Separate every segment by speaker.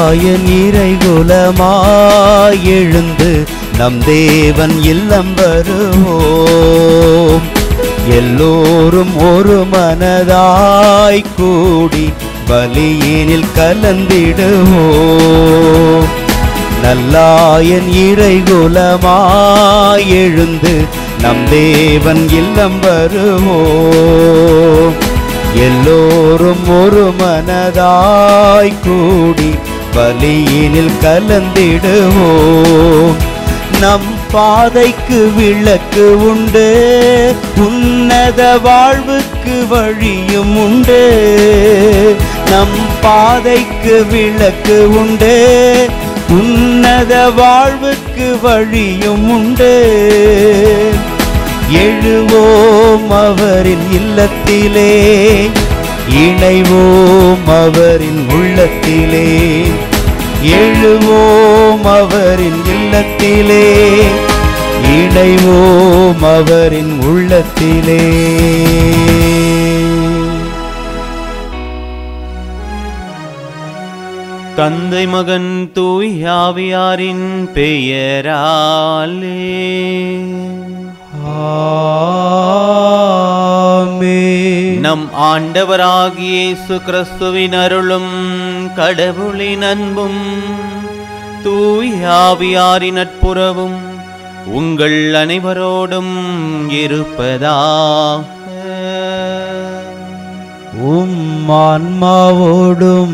Speaker 1: நல்லாயன் இறைகுலமாய் எழுந்து நம் தேவன் இல்லம் வருவோம் எல்லோரும் ஒரு மனதாய் கூடி பலியினில் கலந்திடுவோம் நல்லாயன் இறைகுலமாய் எழுந்து நம் தேவன் இல்லம் வருவோம் எல்லோரும் ஒரு மனதாய் கூடி பலியினில் கலந்திடுவோம் நம் பாதைக்கு விளக்கு உண்டு உன்னத வாழ்வுக்கு வழியும் உண்டு நம் பாதைக்கு விளக்கு உண்டு உன்னத வாழ்வுக்கு வழியும் உண்டு எழுவோம் அவரின் இல்லத்திலே இணைவோம் அவரின் உள்ளத்திலே எழுவோம் அவரின் இல்லத்திலே இணைவோம் அவரின் உள்ளத்திலே
Speaker 2: தந்தை மகன் தூய் ஆவியாரின் பெயராலே
Speaker 1: ஆமென்.
Speaker 2: நம் ஆண்டவராகிய இயேசு கிறிஸ்துவின் அருளும் கடவுளின் அன்பும் தூய் ஆவியாரின் நட்புறவும் உங்கள் அனைவரோடும் இருப்பதாக
Speaker 1: உம் ஆன்மாவோடும்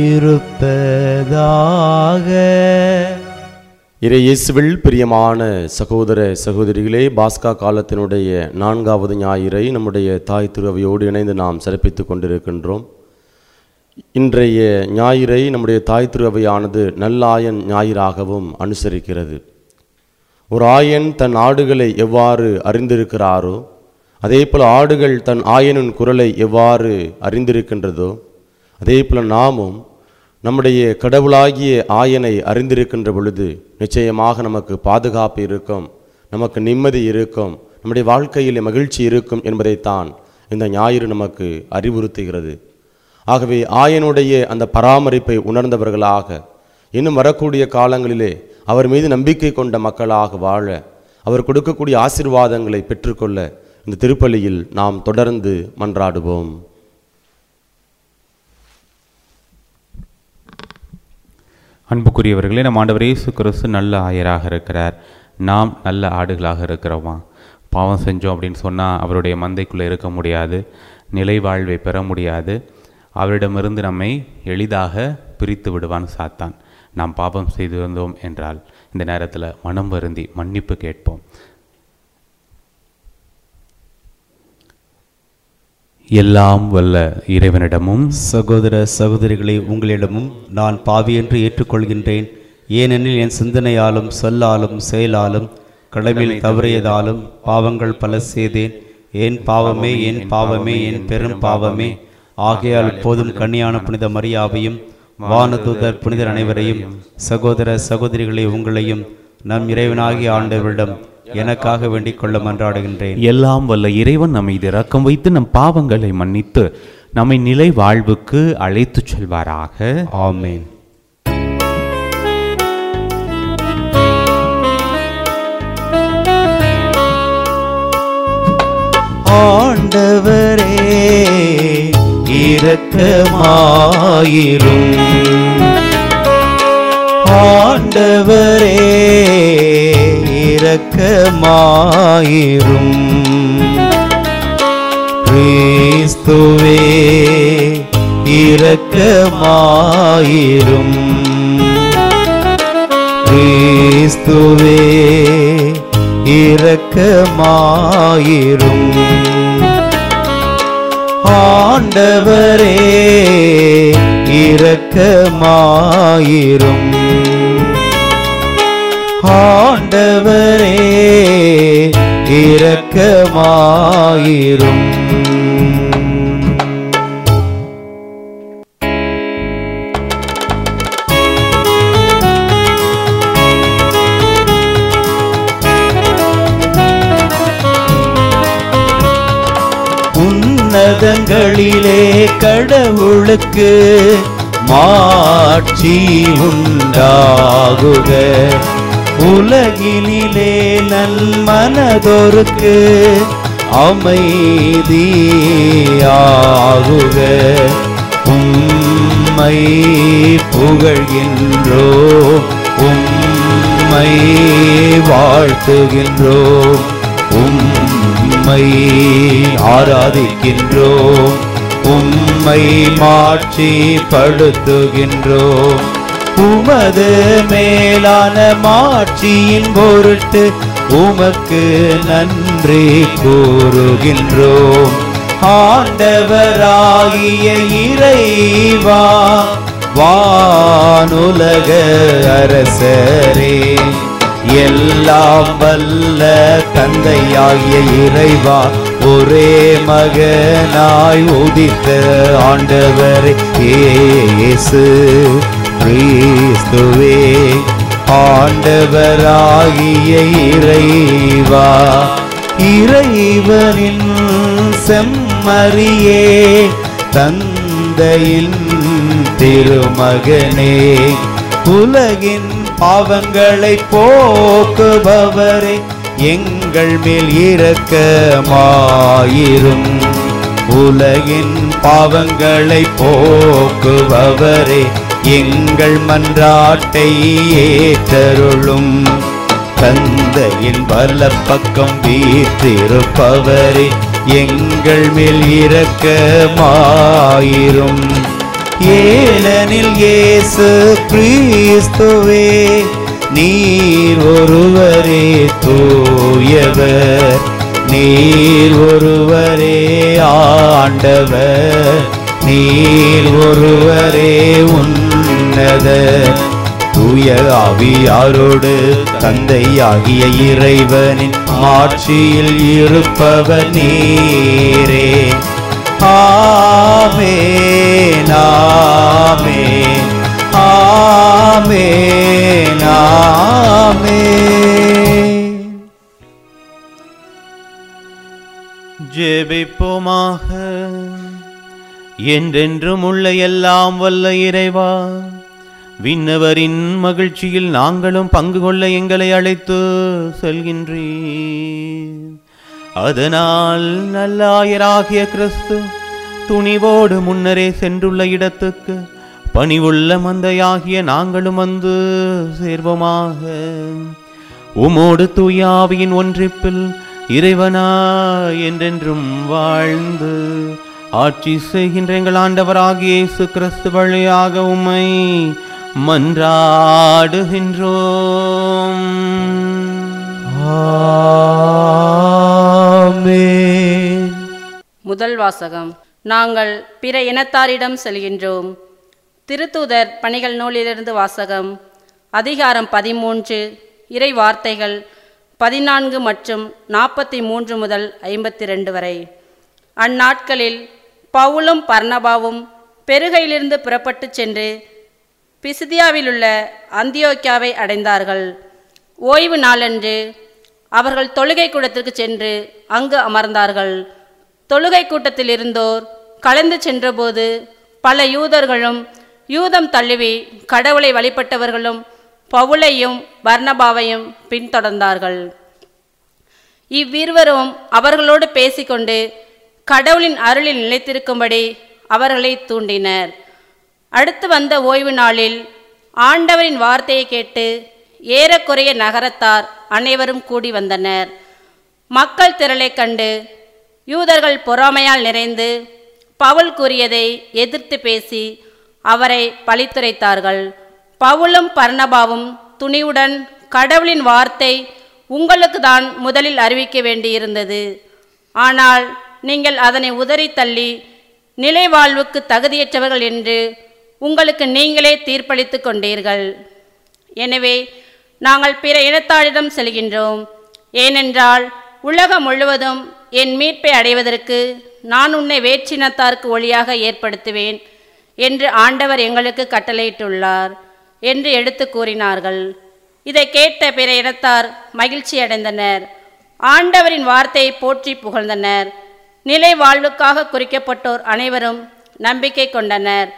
Speaker 1: இருப்பதாக
Speaker 3: இறை இயேசுவில் பிரியமான சகோதர சகோதரிகளே பாஸ்கா காலத்தினுடைய நான்காவது ஞாயிறை நம்முடைய தாய் திருவையோடு இணைந்து நாம் சிறப்பித்துக் கொண்டிருக்கின்றோம் இன்றைய ஞாயிறை நம்முடைய தாய் திருவையானது நல்லாயன் ஞாயிறாகவும் அனுசரிக்கிறது ஒரு ஆயன் தன் ஆடுகளை எவ்வாறு அறிந்திருக்கிறாரோ அதே போல் ஆடுகள் தன் ஆயனின் குரலை எவ்வாறு அறிந்திருக்கின்றதோ அதே போல் நாமும் நம்முடைய கடவுளாகிய ஆயனை அறிந்திருக்கின்ற பொழுது நிச்சயமாக நமக்கு பாதுகாப்பு இருக்கும் நமக்கு நிம்மதி இருக்கும் நம்முடைய வாழ்க்கையில் மகிழ்ச்சி இருக்கும் என்பதைத்தான் இந்த ஞாயிறு நமக்கு அறிவுறுத்துகிறது ஆகவே ஆயனுடைய அந்த பராமரிப்பை உணர்ந்தவர்களாக இன்னும் வரக்கூடிய காலங்களிலே அவர் மீது நம்பிக்கை கொண்ட மக்களாக வாழ அவர் கொடுக்கக்கூடிய ஆசீர்வாதங்களை பெற்றுக்கொள்ள இந்த திருப்பலியில் நாம் தொடர்ந்து மன்றாடுவோம்
Speaker 4: அன்புக்குரியவர்களே நம் ஆண்டவர் இயேசு கிறிஸ்து நல்ல ஆயராக இருக்கிறார் நாம் நல்ல ஆடுகளாக இருக்கிறோமா பாவம் செஞ்சோம் அப்படின்னு சொன்னால் அவருடைய மந்தைக்குள்ளே இருக்க முடியாது நிலை வாழ்வை பெற முடியாது அவரிடமிருந்து நம்மை எளிதாக பிரித்து விடுவான் சாத்தான் நாம் பாவம் செய்திருந்தோம் என்றால் இந்த நேரத்தில் மனம் வருந்தி மன்னிப்பு கேட்போம் எல்லாம் வல்ல இறைவனிடமும்
Speaker 1: சகோதர சகோதரிகளை உங்களிடமும் நான் பாவி என்று ஏற்றுக்கொள்கின்றேன் ஏனெனில் என் சிந்தனையாலும் சொல்லாலும் செயலாலும் கடமையில் தவறியதாலும் பாவங்கள் பல செய்தேன் என் பாவமே என் பாவமே என் பெரும் பாவமே ஆகையால் போதும் கன்னியான புனித மரியாவையும் வானதூதர் புனிதர் அனைவரையும் சகோதர சகோதரிகளை உங்களையும் நம் இறைவனாகிய ஆண்டவரிடம் எனக்காக வேண்டிக் கொள்ள மன்றாடுகின்றேன்
Speaker 4: எல்லாம் வல்ல இறைவன் நம் மீது இரக்கம் வைத்து நம் பாவங்களை மன்னித்து நம்மை நிலை வாழ்வுக்கு அழைத்துச் செல்வாராக
Speaker 1: ஆமென் ஆண்டவரே இரக்கமாயிரும் ஆண்டவரே இரக்கமாயிரும் கிறிஸ்துவே இரக்கமாயிரும் கிறிஸ்துவே இரக்கமாயிரும் ஆண்டவரே இரக்கமாயிரும் ஆண்டவரே இரக்கமாயிரும் உன்னதங்களிலே கடவுளுக்கு மாட்சி உண்டாகுக உலகினிலே நன்மனதொருக்கு அமைதியாகுக உம்மை புகழ்கின்றோம் உம்மை வாழ்த்துகின்றோம் உம்மை ஆராதிக்கின்றோம் உம்மை மாட்சி படுத்துகின்றோம் உமது மேலான மாட்சியின் பொருட்டு உமக்கு நன்றி கூறுகின்றோம் ஆண்டவராகிய இறைவா வானுலக அரசரே எல்லாம் வல்ல தந்தையாகிய இறைவா ஒரே மகனாய் உதித்த ஆண்டவரே இயேசு கிறிஸ்துவே ஆண்டவராகிய இறைவா இறைவனின் செம்மறியே தந்தையின் திருமகனே உலகின் பாவங்களை போக்குபவரே எங்கள் மேல் இரக்கமாயிரும் உலகின் பாவங்களை போக்குபவரே எங்கள் மன்றாட்டை ஏற்றருளும் தந்தையின் வலப்பக்கம் வீற்றிருப்பவரே எங்கள் மேல் இரக்கமாயிரும் ஏனெனில் இயேசு கிறிஸ்துவே நீர் ஒருவரே தூயவர் நீர் ஒருவரே ஆண்டவர் நீர் ஒருவரே உன்னத தூய ஆவியாரோடு தந்தையாகிய இறைவனின் ஆட்சியில் இருப்பவர் நீரே ஆமென் ஆமென் ஆமென் ஆமென்
Speaker 2: ஜெபிப்போமாக என்றென்றும் உள்ள எல்லாம் வல்ல இறைவா விண்ணவரின் மகிழ்ச்சியில் நாங்களும் பங்கு கொள்ள எங்களை அழைத்து செல்கின்றீர் அதனால் நல்லாயராகிய கிறிஸ்து துணிவோடு முன்னரே சென்றுள்ள இடத்துக்கு பணிவுள்ள மந்தையாகிய நாங்களும் வந்து சேர்வோமாக உமோடு தூயாவியின் ஒன்றிப்பில் இறைவனா என்றென்றும் வாழ்ந்து ஆட்சி செய்கின்ற எங்கள் ஆண்டவராகிய இயேசு கிறிஸ்து வழியாக உம்மை மன்றாடுகின்றோம்
Speaker 1: ஆமென்
Speaker 5: முதல் வாசகம் நாங்கள் பிற இனத்தாரிடம் செல்கின்றோம் திருத்தூதர் பணிகள் நூலிலிருந்து வாசகம் அதிகாரம் பதிமூன்று இறை வார்த்தைகள் பதினான்கு மற்றும் நாற்பத்தி மூன்று முதல் ஐம்பத்தி ரெண்டு வரை அந்நாட்களில் பவுலும் பர்னபாவும் பெருகையிலிருந்து புறப்பட்டுச் சென்று பிசிதியாவிலுள்ள அந்தியோக்கியாவை அடைந்தார்கள் ஓய்வு நாளன்று அவர்கள் தொழுகை கூடத்திற்கு சென்று அங்கு அமர்ந்தார்கள் தொழுகை கூட்டத்தில் இருந்தோர் கலந்து சென்றபோது பல யூதர்களும் யூதம் தழுவி கடவுளை வழிபட்டவர்களும் பவுலையும் பர்னபாவையும் பின்தொடர்ந்தார்கள் இவ்விருவரும் அவர்களோடு பேசிக்கொண்டு கடவுளின் அருளில் நிலைத்திருக்கும்படி அவர்களை தூண்டினர் அடுத்து வந்த ஓய்வு நாளில் ஆண்டவரின் வார்த்தையை கேட்டு ஏறக்குறைய நகரத்தார் அனைவரும் கூடி வந்தனர் மக்கள் திரளைக் கண்டு யூதர்கள் பொறாமையால் நிறைந்து பவுல் கூறியதை எதிர்த்து பேசி அவரை பழித்துரைத்தார்கள் பவுலும் பர்னபாவும் துணிவுடன் கடவுளின் வார்த்தை உங்களுக்கு தான் முதலில் அறிவிக்க வேண்டியிருந்தது ஆனால் நீங்கள் அதனை உதறி தள்ளி நிலை வாழ்வுக்கு தகுதியற்றவர்கள் என்று உங்களுக்கு நீங்களே தீர்ப்பளித்து கொண்டீர்கள் எனவே நாங்கள் பிற இனத்தாரிடம் செல்கின்றோம் ஏனென்றால் உலகம் முழுவதும் என் மீட்பை அடைவதற்கு நான் உன்னை வேற்றினத்தாருக்கு ஒளியாக ஏற்படுத்துவேன் என்று ஆண்டவர் எங்களுக்கு கட்டளையிட்டுள்ளார் என்று எடுத்து கூறினார்கள் இதை கேட்ட பிற இனத்தார் மகிழ்ச்சி அடைந்தனர் ஆண்டவரின் வார்த்தையை போற்றி புகழ்ந்தனர் நிலை வாழ்வுக்காக குறிக்கப்பட்டோர் அனைவரும் நம்பிக்கை கொண்டனர்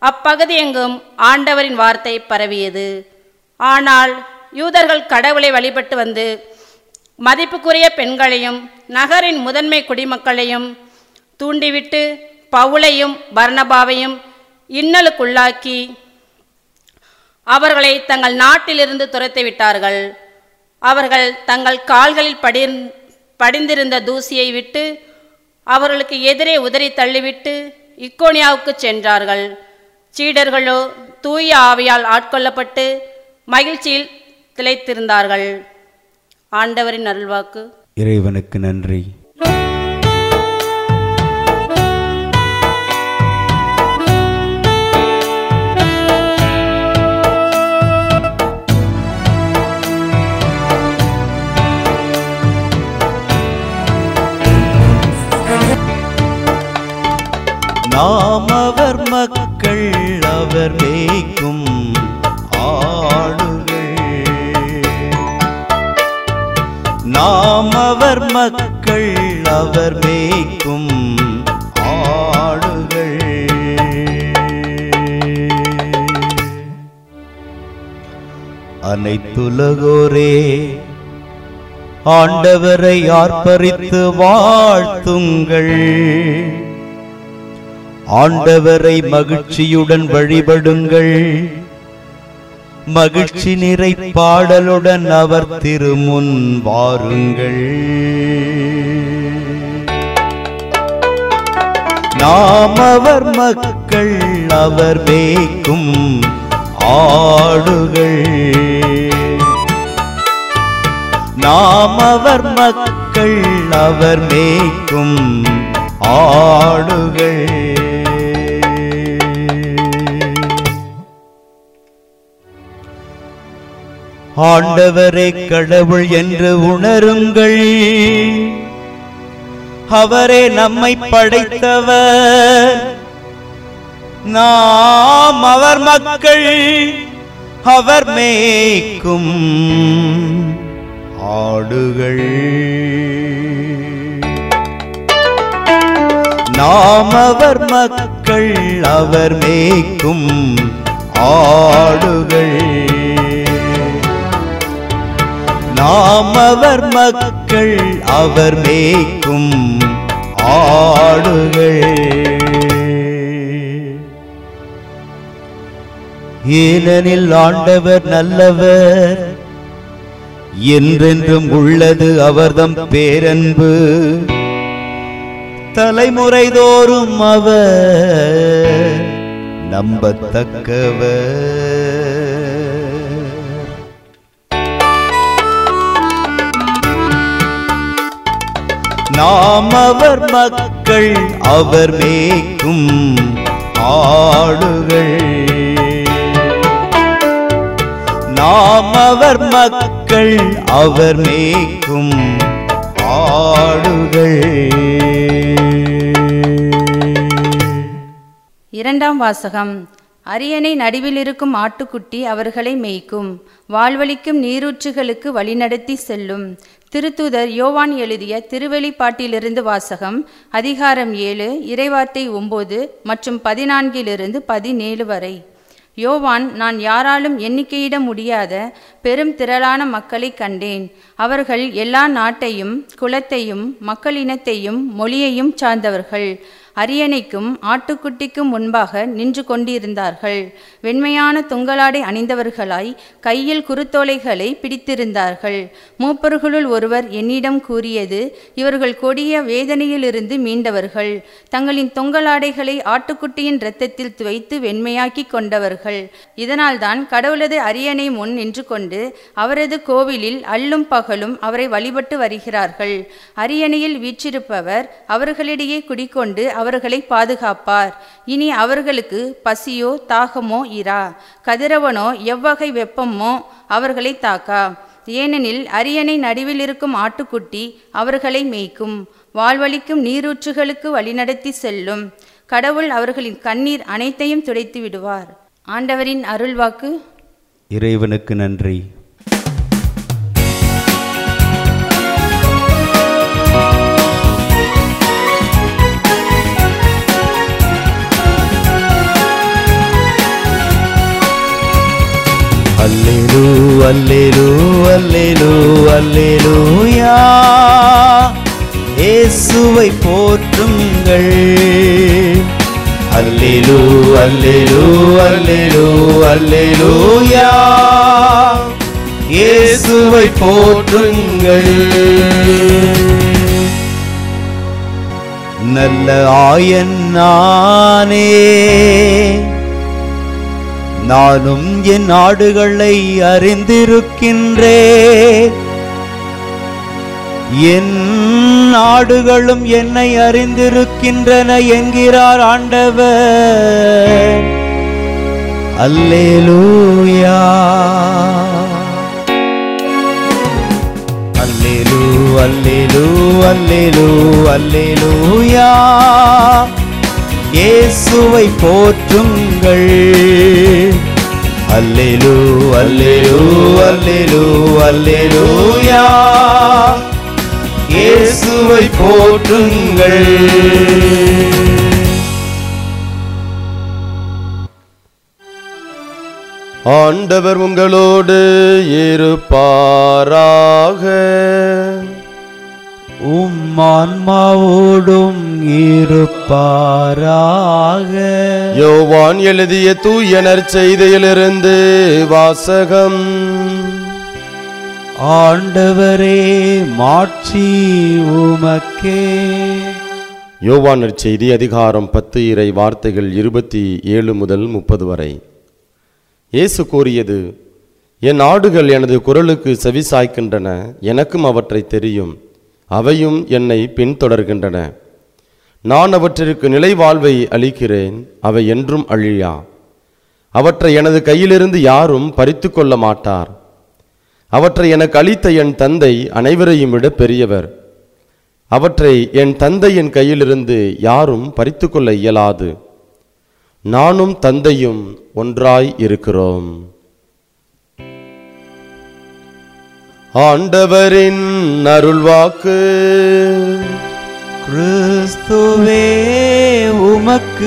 Speaker 5: அப்பகுதி எங்கும் ஆண்டவரின் வார்த்தை பரவியது ஆனால் யூதர்கள் கடவுளை வழிபட்டு வந்து மதிப்புக்குரிய பெண்களையும் நகரின் முதன்மை குடிமக்களையும் தூண்டிவிட்டு பவுலையும் பர்னபாவையும் இன்னலுக்குள்ளாக்கி அவர்களை தங்கள் நாட்டிலிருந்து துரத்தி விட்டார்கள் அவர்கள் தங்கள் கால்களில் படிர் படிந்திருந்த தூசியை விட்டு அவர்களுக்கு எதிரே உதறி தள்ளிவிட்டு இக்கோனியாவுக்கு சென்றார்கள் சீடர்களோ தூய ஆவியால் ஆட்கொள்ளப்பட்டு மகிழ்ச்சியில் திளைத்திருந்தார்கள் ஆண்டவரின் அருள்வாக்கு
Speaker 1: இறைவனுக்கு நன்றி
Speaker 6: நாம் அவர் மக்கள் அவர் மேய்க்கும் ஆடுகள் நாம் அவர் மக்கள் அவர் மேய்க்கும் ஆடுகள் அனைத்துலகோரே ஆண்டவரை ஆர்ப்பரித்து வாழ்த்துங்கள் ஆண்டவரை மகிழ்ச்சியுடன் வழிபடுங்கள் மகிழ்ச்சி நிறை பாடலுடன் அவர் திருமுன் வாருங்கள் நாம் அவர் மக்கள் அவர் மேய்க்கும் ஆடுகள் நாம் அவர் மக்கள் அவர் மேய்க்கும் ஆடுகள் ஆண்டவரே கடவுள் என்று உணருங்கள் அவரே நம்மை படைத்தவர் நாம் அவர் மக்கள் அவர் மேய்க்கும் ஆடுகள் நாம் அவர் மக்கள் அவர் மேய்க்கும் ஆடுகள் நாம் அவர் மக்கள் அவர் மேய்க்கும் ஆடுகள் ஏனெனில் ஆண்டவர் நல்லவர் என்றென்றும் உள்ளது அவர்தம் பேரன்பு தலைமுறை தோறும் அவர் நம்பத்தக்கவர் நாம் அவர் மக்கள் அவர் மேய்க்கும் ஆடுகள் நாம் அவர் மக்கள் அவர் மேய்க்கும் ஆடுகள்
Speaker 7: இரண்டாம் வாசகம் அரியணை நடுவில் இருக்கும் ஆட்டுக்குட்டி அவர்களை மேய்க்கும் வாழ்வளிக்கும் நீரூற்றுகளுக்கு வழிநடத்தி செல்லும் திருத்தூதர் யோவான் எழுதிய திருவெளிப்பாட்டிலிருந்து வாசகம் அதிகாரம் ஏழு இறைவார்த்தை ஒன்பது மற்றும் பதினான்கிலிருந்து பதினேழு வரை யோவான் நான் யாராலும் எண்ணிக்கையிட முடியாத பெரும் திரளான மக்களை கண்டேன் அவர்கள் எல்லா நாட்டையும் குலத்தையும் மக்களினத்தையும் மொழியையும் சார்ந்தவர்கள் அரியணைக்கும் ஆட்டுக்குட்டிக்கும் முன்பாக நின்று கொண்டிருந்தார்கள் வெண்மையான துங்கலாடை அணிந்தவர்களாய் கையில் குருத்தோலைகளை பிடித்திருந்தார்கள் மூப்பர்களுள் ஒருவர் என்னிடம் கூறியது இவர்கள் கொடிய வேதனையிலிருந்து மீண்டவர்கள் தங்களின் தொங்கலாடைகளை ஆட்டுக்குட்டியின் இரத்தத்தில் துவைத்து வெண்மையாக்கி கொண்டவர்கள் இதனால்தான் கடவுளது அரியணை முன் நின்று கொண்டு அவரது கோவிலில் அல்லும் பகலும் அவரை வழிபட்டு வருகிறார்கள் அரியணையில் வீற்றிருப்பவர் அவர்களிடையே குடிக்கொண்டு அவர்களை பாதுகாப்பார் இனி அவர்களுக்கு பசியோ தாகமோ இரா கதிரவனோ எவ்வகை வெப்பமோ அவர்களை தாக்கா ஏனெனில் அரியணை நடுவில் இருக்கும் ஆட்டுக்குட்டி அவர்களை மேய்க்கும் வாழ்வளிக்கும் நீரூற்றுகளுக்கு வழிநடத்தி செல்லும் கடவுள் அவர்களின் கண்ணீர் அனைத்தையும் துடைத்து விடுவார் ஆண்டவரின் அருள்வாக்கு
Speaker 1: இறைவனுக்கு நன்றி
Speaker 6: அல்லேலூ அல்லேலூ அல்லேலூ அல்லேலூயா இயேசுவை போற்றுங்கள் அல்லேலூ அல்லேலூ அல்லேலூ அல்லேலூயா இயேசுவை போற்றுங்கள் நல்ல ஆயன் நானே நானும் என் ஆடுகளை அறிந்திருக்கின்றேன் என் ஆடுகளும் என்னை அறிந்திருக்கின்றன என்கிறார் ஆண்டவர் அல்லேலூயா அல்லேலூ அல்லேலூ அல்லேலூ அல்லேலூயா இயேசுவை போற்றுங்கள் அல்லேலூ அல்லேலூ அல்லேலூ அல்லேலூயா இயேசுவை போற்றுங்கள்
Speaker 3: ஆண்டவர் உங்களோடு இருப்பாராக
Speaker 6: உம் ஆன்மாவோடும் இருப்பாராக
Speaker 3: யோவான் எழுதிய தூயனர் செய்தியிலிருந்து வாசகம்
Speaker 6: ஆண்டவரே மாட்சி உமக்கே
Speaker 3: யோவான் செய்தி அதிகாரம் பத்து இறை வார்த்தைகள் இருபத்தி ஏழு முதல் முப்பது வரை இயேசு கூறியது என் ஆடுகள் எனது குரலுக்கு செவிசாய்க்கின்றன எனக்கும் அவற்றை தெரியும் அவையும் என்னை பின்தொடர்கின்றன நான் அவற்றிற்கு நிலை வாழ்வை அளிக்கிறேன் அவை என்றும் அழியா அவற்றை எனது கையிலிருந்து யாரும் பறித்து கொள்ள மாட்டார் அவற்றை எனக்கு அளித்த என் தந்தை அனைவரையும் விட பெரியவர் அவற்றை என் தந்தையின் கையிலிருந்து யாரும் பறித்து கொள்ள இயலாது நானும் தந்தையும் ஒன்றாய் இருக்கிறோம் ஆண்டவரின் அருள்வாக்கு
Speaker 6: கிறிஸ்துவே உமக்கு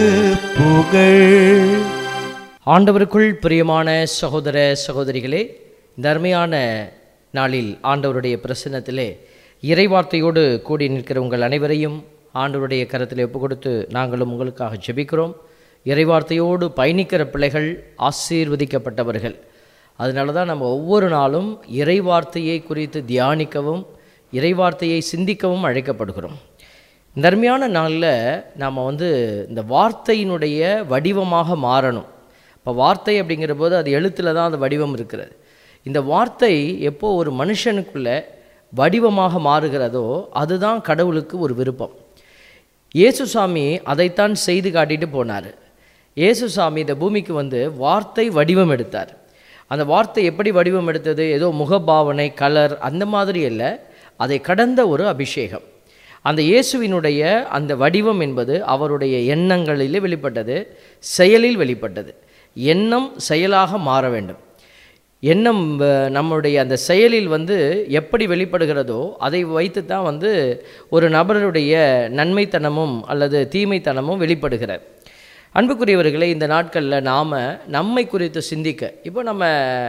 Speaker 6: புகழ்
Speaker 8: ஆண்டவருக்குள் பிரியமான சகோதர சகோதரிகளே இந்த அருமையான நாளில் ஆண்டவருடைய பிரசன்னத்திலே இறைவார்த்தையோடு கூடி நிற்கிற உங்கள் அனைவரையும் ஆண்டவருடைய கரத்தில் ஒப்பு கொடுத்து நாங்களும் உங்களுக்காக ஜெபிக்கிறோம் இறைவார்த்தையோடு பயணிக்கிற பிள்ளைகள் ஆசீர்வதிக்கப்பட்டவர்கள் அதனால தான் நம்ம ஒவ்வொரு நாளும் இறைவார்த்தையை குறித்து தியானிக்கவும் இறைவார்த்தையை சிந்திக்கவும் அழைக்கப்படுகிறோம் இந்த அருமையான நாளில் நாம் வந்து இந்த வார்த்தையினுடைய வடிவமாக மாறணும் இப்போ வார்த்தை அப்படிங்கிற போது அது எழுத்தில் தான் அந்த வடிவம் இருக்கிறது இந்த வார்த்தை எப்போ ஒரு மனுஷனுக்குள்ள வடிவமாக மாறுகிறதோ அதுதான் கடவுளுக்கு ஒரு விருப்பம் இயேசுசாமி அதைத்தான் செய்து காட்டிட்டு போனார் இயேசுசாமி இந்த பூமிக்கு வந்து வார்த்தை வடிவம் எடுத்தார் அந்த வார்த்தை எப்படி வடிவம் எடுத்தது ஏதோ முகபாவனை கலர் அந்த மாதிரி இல்லை அதை கடந்த ஒரு அபிஷேகம் அந்த இயேசுவினுடைய அந்த வடிவம் என்பது அவருடைய எண்ணங்களிலே வெளிப்பட்டது செயலில் வெளிப்பட்டது எண்ணம் செயலாக மாற வேண்டும் எண்ணம் அஹ், நம்முடைய அந்த செயலில் வந்து எப்படி வெளிப்படுகிறதோ அதை வைத்து தான் வந்து ஒரு நபருடைய நன்மைத்தனமும் அல்லது தீமைத்தனமும் வெளிப்படுகிறது அன்புக்குரியவர்களே இந்த நாட்களில் நாம் நம்மை குறித்து சிந்திக்க இப்போ நம்ம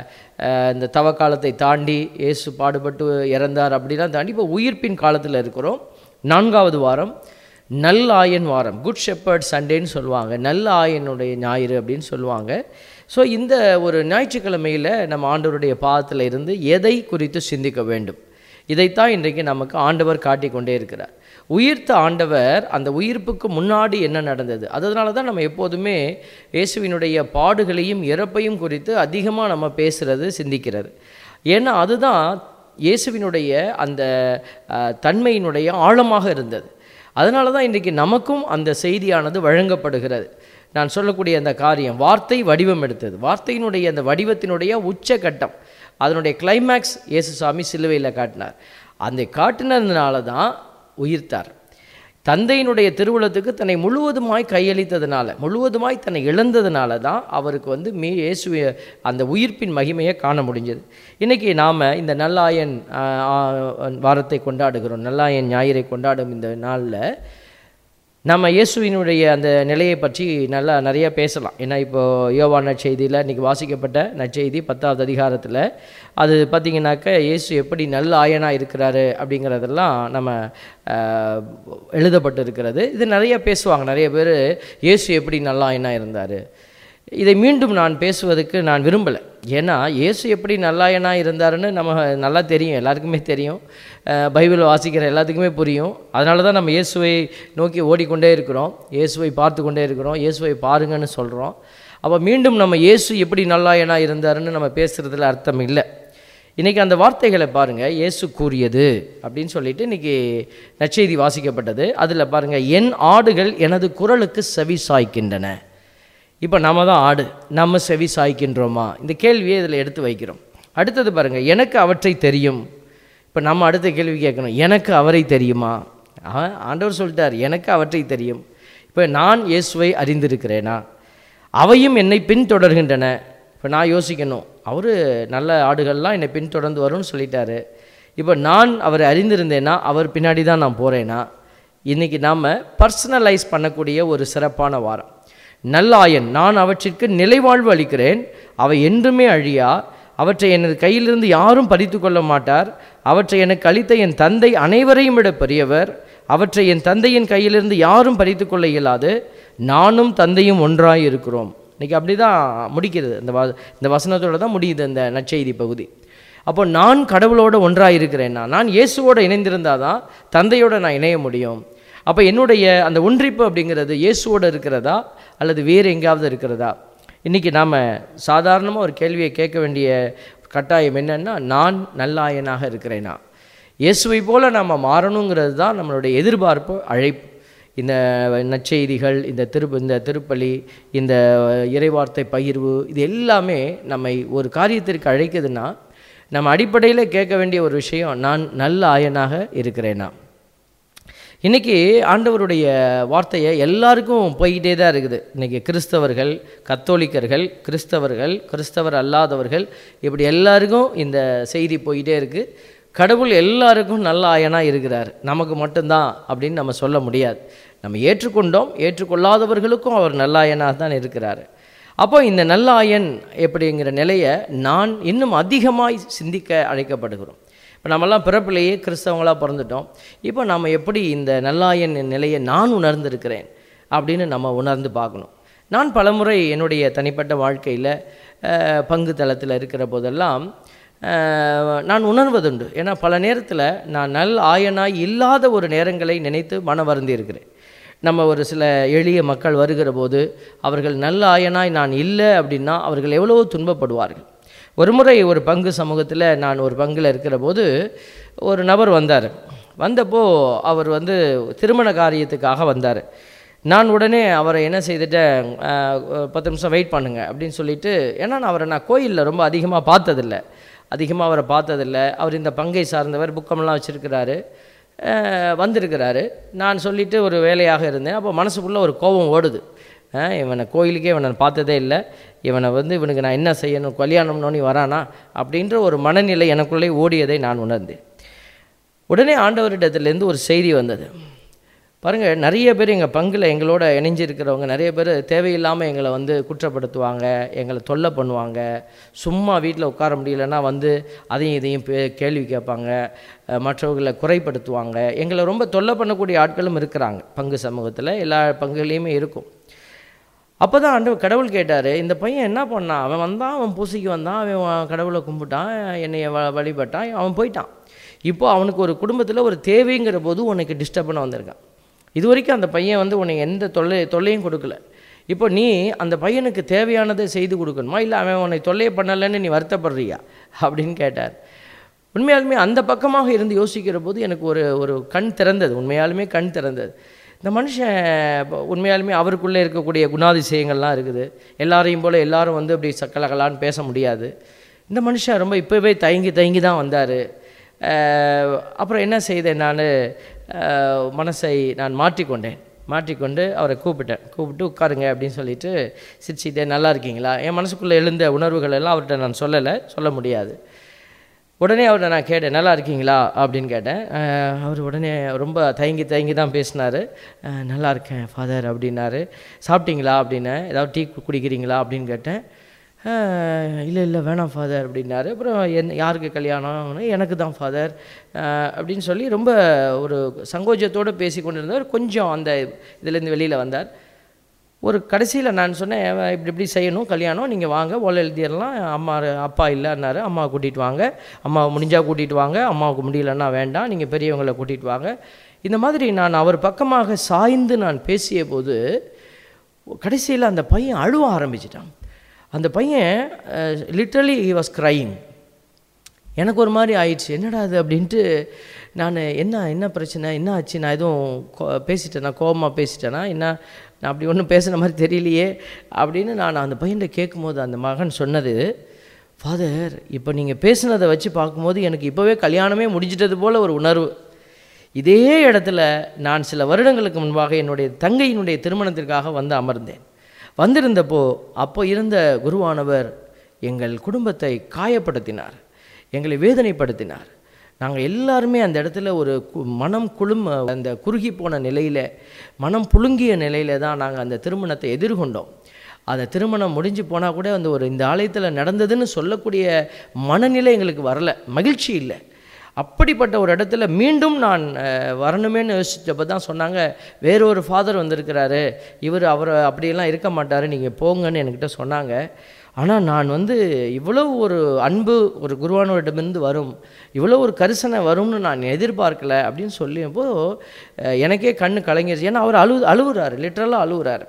Speaker 8: அஹ், இந்த தவக்காலத்தை தாண்டி இயேசு பாடுபட்டு இறந்தார் அப்படிலாம் தாண்டி இப்போ உயிர்ப்பின் காலத்தில் இருக்கிறோம் நான்காவது வாரம் நல் ஆயன் வாரம் குட் ஷெப்பர்ட் சண்டேன்னு சொல்லுவாங்க நல்ல ஆயனுடைய ஞாயிறு அப்படின்னு சொல்லுவாங்க ஸோ இந்த ஒரு ஞாயிற்றுக்கிழமையில் நம்ம ஆண்டவருடைய பாதத்தில் இருந்து எதை குறித்து சிந்திக்க வேண்டும் இதைத்தான் இன்றைக்கு நமக்கு ஆண்டவர் காட்டிக் கொண்டே இருக்கிறார் உயிர்த்த ஆண்டவர் அந்த உயிர்ப்புக்கு முன்னாடி என்ன நடந்தது அதனால தான் நம்ம எப்போதுமே இயேசுவினுடைய பாடுகளையும் இறப்பையும் குறித்து அதிகமாக நம்ம பேசுகிறது சிந்திக்கிறது ஏன்னா அதுதான் இயேசுவினுடைய அந்த அஹ், தன்மையினுடைய ஆழமாக இருந்தது அதனால தான் இன்றைக்கி நமக்கும் அந்த செய்தியானது வழங்கப்படுகிறது நான் சொல்லக்கூடிய அந்த காரியம் வார்த்தை வடிவம் எடுத்தது வார்த்தையினுடைய அந்த வடிவத்தினுடைய உச்சகட்டம் அதனுடைய கிளைமேக்ஸ் இயேசுசாமி சிலுவையில் காட்டினார் அந்த காட்டினதுனால தான் உயிர்த்தார் தந்தையினுடைய திருவுளத்துக்கு தன்னை முழுவதுமாய் கையளித்ததுனால முழுவதுமாய் தன்னை இழந்ததுனால தான் அவருக்கு வந்து மீ இயேசு அந்த உயிர்ப்பின் மகிமையை காண முடிஞ்சது இன்றைக்கி நாம் இந்த நல்லாயன் ஆ, ஆ, வாரத்தை கொண்டாடுகிறோம் நல்லாயன் ஞாயிறை கொண்டாடும் இந்த நாளில் நம்ம இயேசுவினுடைய அந்த நிலையை பற்றி நல்லா நிறைய பேசலாம் ஏன்னா இப்போ யோவான் நற்செய்தியில் இன்றைக்கி வாசிக்கப்பட்ட நற்செய்தி பத்தாவது அதிகாரத்தில் அது பார்த்திங்கனாக்க இயேசு எப்படி நல்ல ஆயனாக இருக்கிறாரு அப்படிங்கிறதெல்லாம் நம்ம ஆஹ், எழுதப்பட்டு இருக்கிறது இது நிறைய பேசுவாங்க நிறைய பேர் இயேசு எப்படி நல்ல ஆயனாக இருந்தார் இதை மீண்டும் நான் பேசுவதற்கு நான் விரும்பலை ஏன்னா இயேசு எப்படி நல்லாயனா இருந்தாருன்னு நம்ம நல்லா தெரியும் எல்லாருக்குமே தெரியும் அஹ் பைபிள் வாசிக்கிற எல்லாத்துக்குமே புரியும் அதனால தான் நம்ம இயேசுவை நோக்கி ஓடிக்கொண்டே இருக்கிறோம் இயேசுவை பார்த்து கொண்டே இருக்கிறோம் இயேசுவை பாருங்கன்னு சொல்கிறோம் அப்போ மீண்டும் நம்ம இயேசு எப்படி நல்லாயனா இருந்தாருன்னு நம்ம பேசுகிறதுல அர்த்தம் இல்லை இன்றைக்கி அந்த வார்த்தைகளை பாருங்கள் இயேசு கூறியது அப்படின்னு சொல்லிட்டு இன்றைக்கி நற்செய்தி வாசிக்கப்பட்டது அதில் பாருங்கள் என் ஆடுகள் எனது குரலுக்கு செவி சாய்க்கின்றன இப்போ நம்ம தான் ஆடு நம்ம செவி சாய்க்கின்றோமா இந்த கேள்வியை இதில் எடுத்து வைக்கிறோம் அடுத்தது பாருங்கள் எனக்கு அவற்றை தெரியும் இப்போ நம்ம அடுத்த கேள்வி கேட்கணும் எனக்கு அவரை தெரியுமா ஆ, ஆண்டவர் சொல்லிட்டார் எனக்கு அவற்றை தெரியும் இப்போ நான் இயேசுவை அறிந்திருக்கிறேனா அவையும் என்னை பின்தொடர்கின்றன இப்போ நான் யோசிக்கணும் அவர் நல்ல ஆடுகள்லாம் என்னை பின்தொடர்ந்து வரும்னு சொல்லிட்டாரு இப்போ நான் அவரை அறிந்திருந்தேன்னா அவர் பின்னாடி தான் நான் போகிறேனா இன்றைக்கி நாம் பர்சனலைஸ் பண்ணக்கூடிய ஒரு சிறப்பான வாரம் நல்லாயன் நான் அவற்றிற்கு நிலைவாழ்வு அளிக்கிறேன் அவை என்றுமே அழியா அவற்றை எனது கையிலிருந்து யாரும் பறித்து கொள்ள மாட்டார் அவற்றை எனக்கு அளித்த என் தந்தை அனைவரையும் விட பெரியவர் அவற்றை என் தந்தையின் கையிலிருந்து யாரும் பறித்து கொள்ள இயலாது நானும் தந்தையும் ஒன்றாய் இருக்கிறோம் இன்னைக்கு அப்படி தான் முடிக்கிறது இந்த வ இந்த வசனத்தோட தான் முடியுது இந்த நற்செய்தி பகுதி அப்போ நான் கடவுளோட ஒன்றாக இருக்கிறேன்னா நான் இயேசுவோட இணைந்திருந்தால் தான் தந்தையோட நான் இணைய முடியும் அப்போ என்னுடைய அந்த ஒன்றிப்பு அப்படிங்கிறது இயேசுவோட இருக்கிறதா அல்லது வேறு எங்கேயாவது இருக்கிறதா இன்றைக்கி நாம் சாதாரணமாக ஒரு கேள்வியை கேட்க வேண்டிய கட்டாயம் என்னன்னா நான் நல்லாயனாக இருக்கிறேனா இயேசுவை போல நாம் மாறணுங்கிறது தான் நம்மளுடைய எதிர்பார்ப்பு அழைப்பு இந்த நற்செய்திகள் இந்த திரு இந்த திருப்பலி இந்த இறைவார்த்தை பகிர்வு இது எல்லாமே நம்மை ஒரு காரியத்திற்கு அழைக்குதுன்னா நம்ம அடிப்படையில் கேட்க வேண்டிய ஒரு விஷயம் நான் நல்ல ஆயனாக இருக்கிறேனா இன்றைக்கி ஆண்டவருடைய வார்த்தையை எல்லாருக்கும் போய்கிட்டே தான் இருக்குது இன்றைக்கி கிறிஸ்தவர்கள் கத்தோலிக்கர்கள் கிறிஸ்தவர்கள் கிறிஸ்தவர் அல்லாதவர்கள் இப்படி எல்லாருக்கும் இந்த செய்தி போய்கிட்டே இருக்குது கடவுள் எல்லாருக்கும் நல்ல ஆயனாக இருக்கிறார் நமக்கு மட்டும்தான் அப்படின்னு நம்ம சொல்ல முடியாது நம்ம ஏற்றுக்கொண்டோம் ஏற்றுக்கொள்ளாதவர்களுக்கும் அவர் நல்லாயனாக தான் இருக்கிறார் அப்போ இந்த நல்லாயன் எப்படிங்கிற நிலையை நான் இன்னும் அதிகமாய் சிந்திக்க அழைக்கப்படுகிறோம் இப்போ நம்மலாம் பிறப்பிலேயே கிறிஸ்தவங்களாக பிறந்துட்டோம் இப்போ நம்ம எப்படி இந்த நல்லாயன் நிலையை நான் உணர்ந்திருக்கிறேன் அப்படின்னு நம்ம உணர்ந்து பார்க்கணும் நான் பலமுறை என்னுடைய தனிப்பட்ட வாழ்க்கையில் அஹ், பங்கு தளத்தில் இருக்கிற போதெல்லாம் அஹ், நான் உணர்வதுண்டு ஏன்னா பல நேரத்தில் நான் நல் ஆயனாய் இல்லாத ஒரு நேரங்களை நினைத்து மன வருந்தி இருக்கிறேன் நம்ம ஒரு சில எளிய மக்கள் வருகிற போது அவர்கள் நல்ல ஆயனாய் நான் இல்லை அப்படின்னா அவர்கள் எவ்வளவோ துன்பப்படுவார்கள் ஒரு முறை ஒரு பங்கு சமூகத்தில் நான் ஒரு பங்கில் இருக்கிற போது ஒரு நபர் வந்தார் வந்தப்போ அவர் வந்து திருமண காரியத்துக்காக வந்தார் நான் உடனே அவரை என்ன செய்துட்டேன் "அஹ், ஒரு பத்து நிமிஷம் வெயிட் பண்ணுங்க அப்படின்னு சொல்லிட்டு ஏன்னா நான் அவரை நான் கோயிலில் ரொம்ப அதிகமாக பார்த்ததில்ல அதிகமாக அவரை பார்த்ததில்ல அவர் இந்த பங்கை சார்ந்தவர் புக்கமெல்லாம் வச்சுருக்கிறாரு அஹ் வந்திருக்கிறாரு நான் சொல்லிட்டு ஒரு வேலையாக இருந்தேன் அப்போ மனசுக்குள்ளே ஒரு கோபம் ஓடுது அஹ் இவனை கோயிலுக்கே இவனை பார்த்ததே இல்லை இவனை வந்து இவனுக்கு நான் என்ன செய்யணும் கல்யாணம்னு வரானா அப்படின்ற ஒரு மனநிலை எனக்குள்ளே ஓடியதை நான் உணர்ந்தேன் உடனே ஆண்டவரிடத்துலேருந்து ஒரு செய்தி வந்தது பாருங்கள் நிறைய பேர் எங்கள் பங்கில் எங்களோட இணைஞ்சிருக்கிறவங்க நிறைய பேர் தேவையில்லாமல் எங்களை வந்து குற்றப்படுத்துவாங்க எங்களை தொல்லை பண்ணுவாங்க சும்மா வீட்டில் உட்கார முடியலன்னா வந்து அதையும் இதையும் பே- கேள்வி கேட்பாங்க அஹ் மற்றவர்களை குறைப்படுத்துவாங்க எங்களை ரொம்ப தொல்லை பண்ணக்கூடிய ஆட்களும் இருக்கிறாங்க பங்கு சமூகத்தில் எல்லா பங்குலேயுமே இருக்கும் அப்போ தான் ஆண்டவர் கடவுள் கேட்டார் இந்த பையன் என்ன பண்ணான் அவன் வந்தான் அவன் பூசைக்கு வந்தான் அவன் கடவுளை கும்பிட்டான் என்னைய வ வழிபட்டான் அவன் போயிட்டான் இப்போ அவனுக்கு ஒரு குடும்பத்தில் ஒரு தேவைங்கிற போது உனக்கு டிஸ்டர்ப் பண்ண வந்திருக்கான் இது வரைக்கும் அந்த பையன் வந்து உனக்கு எந்த தொல்லை தொல்லையும் கொடுக்கல இப்போ நீ அந்த பையனுக்கு தேவையானதை செய்து கொடுக்கணுமா இல்லை அவன் உன்னை தொல்லையை பண்ணலைன்னு நீ வருத்தப்படுறியா அப்படின்னு கேட்டார் உண்மையாலுமே அந்த பக்கமாக இருந்து யோசிக்கிற போது எனக்கு ஒரு ஒரு கண் திறந்தது உண்மையாலுமே கண் திறந்தது இந்த மனுஷன் இப்ப உண்மையாலுமே அவருக்குள்ளே இருக்கக்கூடிய குணாதிசயங்கள்லாம் இருக்குது எல்லாரையும் போல் எல்லாரும் வந்து அப்படி சக்கலகலான்னு பேச முடியாது இந்த மனுஷன் ரொம்ப இப்போவே தயங்கி தயங்கி தான் வந்தார் அப்புறம் என்ன செய்தேன் நான் மனசை நான் மாற்றிக்கொண்டேன் மாற்றிக்கொண்டு அவரை கூப்பிட்டேன் கூப்பிட்டு உட்காருங்க அப்படின்னு சொல்லிட்டு சிரிச்சிட்டே நல்லா இருக்கீங்களா என் மனசுக்குள்ளே எழுந்த உணர்வுகள் எல்லாம் அவர்கிட்ட நான் சொல்லலை சொல்ல முடியாது உடனே அவரை நான் கேட்டேன் நல்லா இருக்கீங்களா அப்படின்னு கேட்டேன் அஹ் அவர் உடனே ரொம்ப தயங்கி தயங்கி தான் பேசினார் நல்லா இருக்கேன் ஃபாதர் அப்படின்னாரு சாப்பிட்டீங்களா அப்படின்னேன் ஏதாவது டீ குடிக்கிறீங்களா அப்படின்னு கேட்டேன் இல்லை இல்லை வேணாம் ஃபாதர் அப்படின்னாரு அப்புறம் என் யாருக்கு கல்யாணம் எனக்கு தான் ஃபாதர் அப்படின்னு சொல்லி ரொம்ப ஒரு சங்கோஜத்தோடு பேசி கொண்டிருந்தவர் கொஞ்சம் அந்த இதுலேருந்து வெளியில் வந்தார் ஒரு கடைசியில் நான் சொன்னேன் "அவ இப்படி இப்படி செய்யணும் கல்யாணம் நீங்கள் வாங்க ஓலை எழுதிடலாம் அம்மா அப்பா இல்லைன்னாரு அம்மாவை கூட்டிகிட்டு வாங்க அம்மாவை முடிஞ்சால் கூட்டிகிட்டு வாங்க அம்மாவுக்கு முடியலன்னா வேண்டாம் நீங்கள் பெரியவங்களை கூட்டிகிட்டு வாங்க இந்த மாதிரி நான் அவர் பக்கமாக சாய்ந்து நான் பேசிய போது கடைசியில் அந்த பையன் அழுவ ஆரம்பிச்சிட்டான் அந்த பையன் லிட்ரலி ஹி வாஸ் crying எனக்கு ஒரு மாதிரி ஆயிடுச்சு என்னடா அது அப்படின்ட்டு நான் என்ன என்ன பிரச்சனை என்ன ஆச்சு நான் எதுவும் கோ- பேசிட்டேனா கோபமாக பேசிட்டேனா என்ன நான் அப்படி ஒன்றும் பேசுன மாதிரி தெரியலையே அப்படின்னு நான் அந்த பையன்கிட்ட கேட்கும்போது அந்த மகன் சொன்னது ஃபாதர் இப்போ நீங்கள் பேசுனதை வச்சு பார்க்கும்போது எனக்கு இப்போவே கல்யாணமே முடிஞ்சிட்டது போல் ஒரு உணர்வு இதே இடத்துல நான் சில வருடங்களுக்கு முன்பாக என்னுடைய தங்கையினுடைய திருமணத்திற்காக வந்து அமர்ந்தேன் வந்திருந்தப்போ அப்போ இருந்த குருவானவர் எங்கள் குடும்பத்தை காயப்படுத்தினார் எங்களை வேதனைப்படுத்தினார் நாங்கள் எல்லாருமே அந்த இடத்துல ஒரு கு- மனம் குளும் அந்த குறுகி போன நிலையில் மனம் புழுங்கிய நிலையில தான் நாங்கள் அந்த திருமணத்தை எதிர்கொண்டோம் அந்த திருமணம் முடிஞ்சு போனால் கூட அந்த ஒரு இந்த ஆலயத்தில் நடந்ததுன்னு சொல்லக்கூடிய மனநிலை எங்களுக்கு வரல மகிழ்ச்சி இல்லை அப்படிப்பட்ட ஒரு இடத்துல மீண்டும் நான் அஹ், வரணுமேன்னு யோசிச்சப்போ தான் சொன்னாங்க வேறொரு ஃபாதர் வந்திருக்கிறாரு இவர் அவரை அப்படியெல்லாம் இருக்க மாட்டார் நீங்கள் போங்கன்னு என்கிட்ட சொன்னாங்க ஆனால் நான் வந்து இவ்வளவு ஒரு அன்பு ஒரு குருவானவரிடமிருந்து வரும் இவ்வளோ ஒரு கரிசனை வரும்னு நான் எதிர்பார்க்கல அப்படின்னு சொல்லியப்போ அஹ், எனக்கே கண்ணு கலங்கிருச்சு ஏன்னா அவர் அழு அழுகுறாரு லிட்ரலாக அழுகுறாரு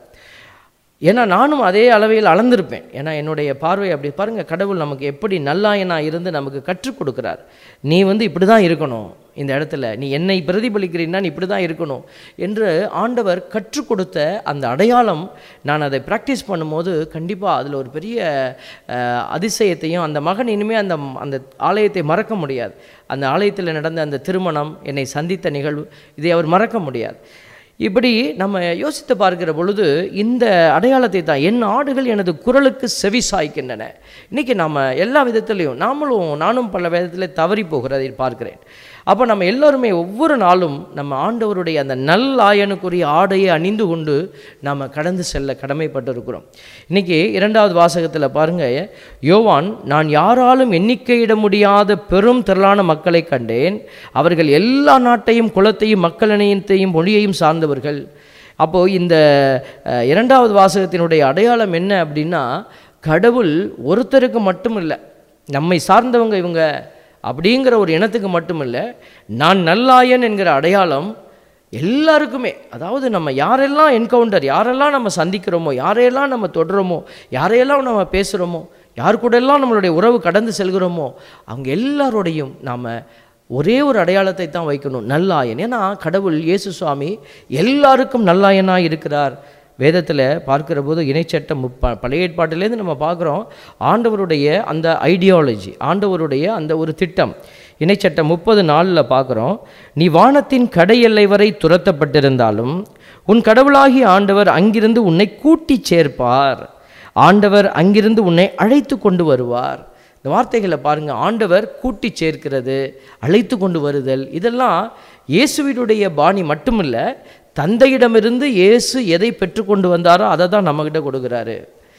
Speaker 8: ஏன்னா நானும் அதே அளவையில் அளந்திருப்பேன் ஏன்னா என்னுடைய பார்வை அப்படி பாருங்கள் கடவுள் நமக்கு எப்படி நல்லாயனாக இருந்து நமக்கு கற்றுக் கொடுக்குறார் நீ வந்து இப்படி தான் இருக்கணும் இந்த இடத்துல நீ என்னை பிரதிபலிக்கிறீன்னா நீ இப்படி தான் இருக்கணும் என்று ஆண்டவர் கற்றுக் கொடுத்த அந்த அடையாளம் நான் அதை ப்ராக்டிஸ் பண்ணும்போது கண்டிப்பாக அதில் ஒரு பெரிய அஹ், அதிசயத்தையும் அந்த மகன் இனிமேல் அந்த அந்த ஆலயத்தை மறக்க முடியாது அந்த ஆலயத்தில் நடந்த அந்த திருமணம் என்னை சந்தித்த நிகழ்வு இதை அவர் மறக்க முடியாது இப்படி நம்ம யோசித்து பார்க்கிற பொழுது இந்த அடையாளத்தை தான் என் ஆடுகள் எனது குரலுக்கு செவி சாய்க்கின்றன இன்றைக்கி நம்ம எல்லா விதத்துலேயும் நாமளும் நானும் பல விதத்தில் தவறி போகிறதை பார்க்கிறேன் அப்போ நம்ம எல்லோருமே ஒவ்வொரு நாளும் நம்ம ஆண்டவருடைய அந்த நல்லாயனுக்குரிய ஆடையை அணிந்து கொண்டு நாம் கடந்து செல்ல கடமைப்பட்டிருக்கிறோம் இன்றைக்கி இரண்டாவது வாசகத்தில் பாருங்கள் யோவான் நான் யாராலும் எண்ணிக்கையிட முடியாத பெரும் திரளான மக்களை கண்டேன் அவர்கள் எல்லா நாட்டையும் குலத்தையும் மக்களினத்தையும் மொழியையும் சார்ந்தவர்கள் அப்போது இந்த அஹ், இரண்டாவது வாசகத்தினுடைய அடையாளம் என்ன அப்படின்னா கடவுள் ஒருத்தருக்கு மட்டும் இல்லை நம்மை சார்ந்தவங்க இவங்க அப்படிங்கிற ஒரு இனத்துக்கு மட்டும் இல்லை நான் நல்லாயன் என்கிற அடையாளம் எல்லாருக்குமே அதாவது நம்ம யாரெல்லாம் என்கவுண்டர் யாரெல்லாம் நம்ம சந்திக்கிறோமோ யாரையெல்லாம் நம்ம தொடுறோமோ யாரையெல்லாம் நம்ம பேசுகிறோமோ யார் கூடெல்லாம் நம்மளுடைய உறவு கடந்து செல்கிறோமோ அவங்க எல்லாரோடையும் நாம் ஒரே ஒரு அடையாளத்தை தான் வைக்கணும் நல்லாயன் ஏன்னா கடவுள் இயேசு சுவாமி எல்லாருக்கும் நல்லாயனாக இருக்கிறார் வேதத்தில் பார்க்கிற போது இணைச்சட்டம் முப்ப பழைய ஏற்பாட்டிலேருந்து நம்ம பார்க்குறோம் ஆண்டவருடைய அந்த ஐடியாலஜி ஆண்டவருடைய அந்த ஒரு திட்டம் இணைச்சட்டம் முப்பது நாளில் பார்க்குறோம் நீ வானத்தின் கடையெல்லை வரை துரத்தப்பட்டிருந்தாலும் உன் கடவுளாகிய ஆண்டவர் அங்கிருந்து உன்னை கூட்டிச் சேர்ப்பார் ஆண்டவர் அங்கிருந்து உன்னை அழைத்து கொண்டு வருவார் இந்த வார்த்தைகளை பாருங்க ஆண்டவர் கூட்டி சேர்க்கிறது அழைத்து கொண்டு வருதல் இதெல்லாம் இயேசுவினுடைய பாணி மட்டுமில்ல தந்தையிடமிருந்து இயேசு எதை பெற்றுக்கொண்டு வந்தாரோ அதை தான் நம்மக்கிட்ட கொடுக்குறாரு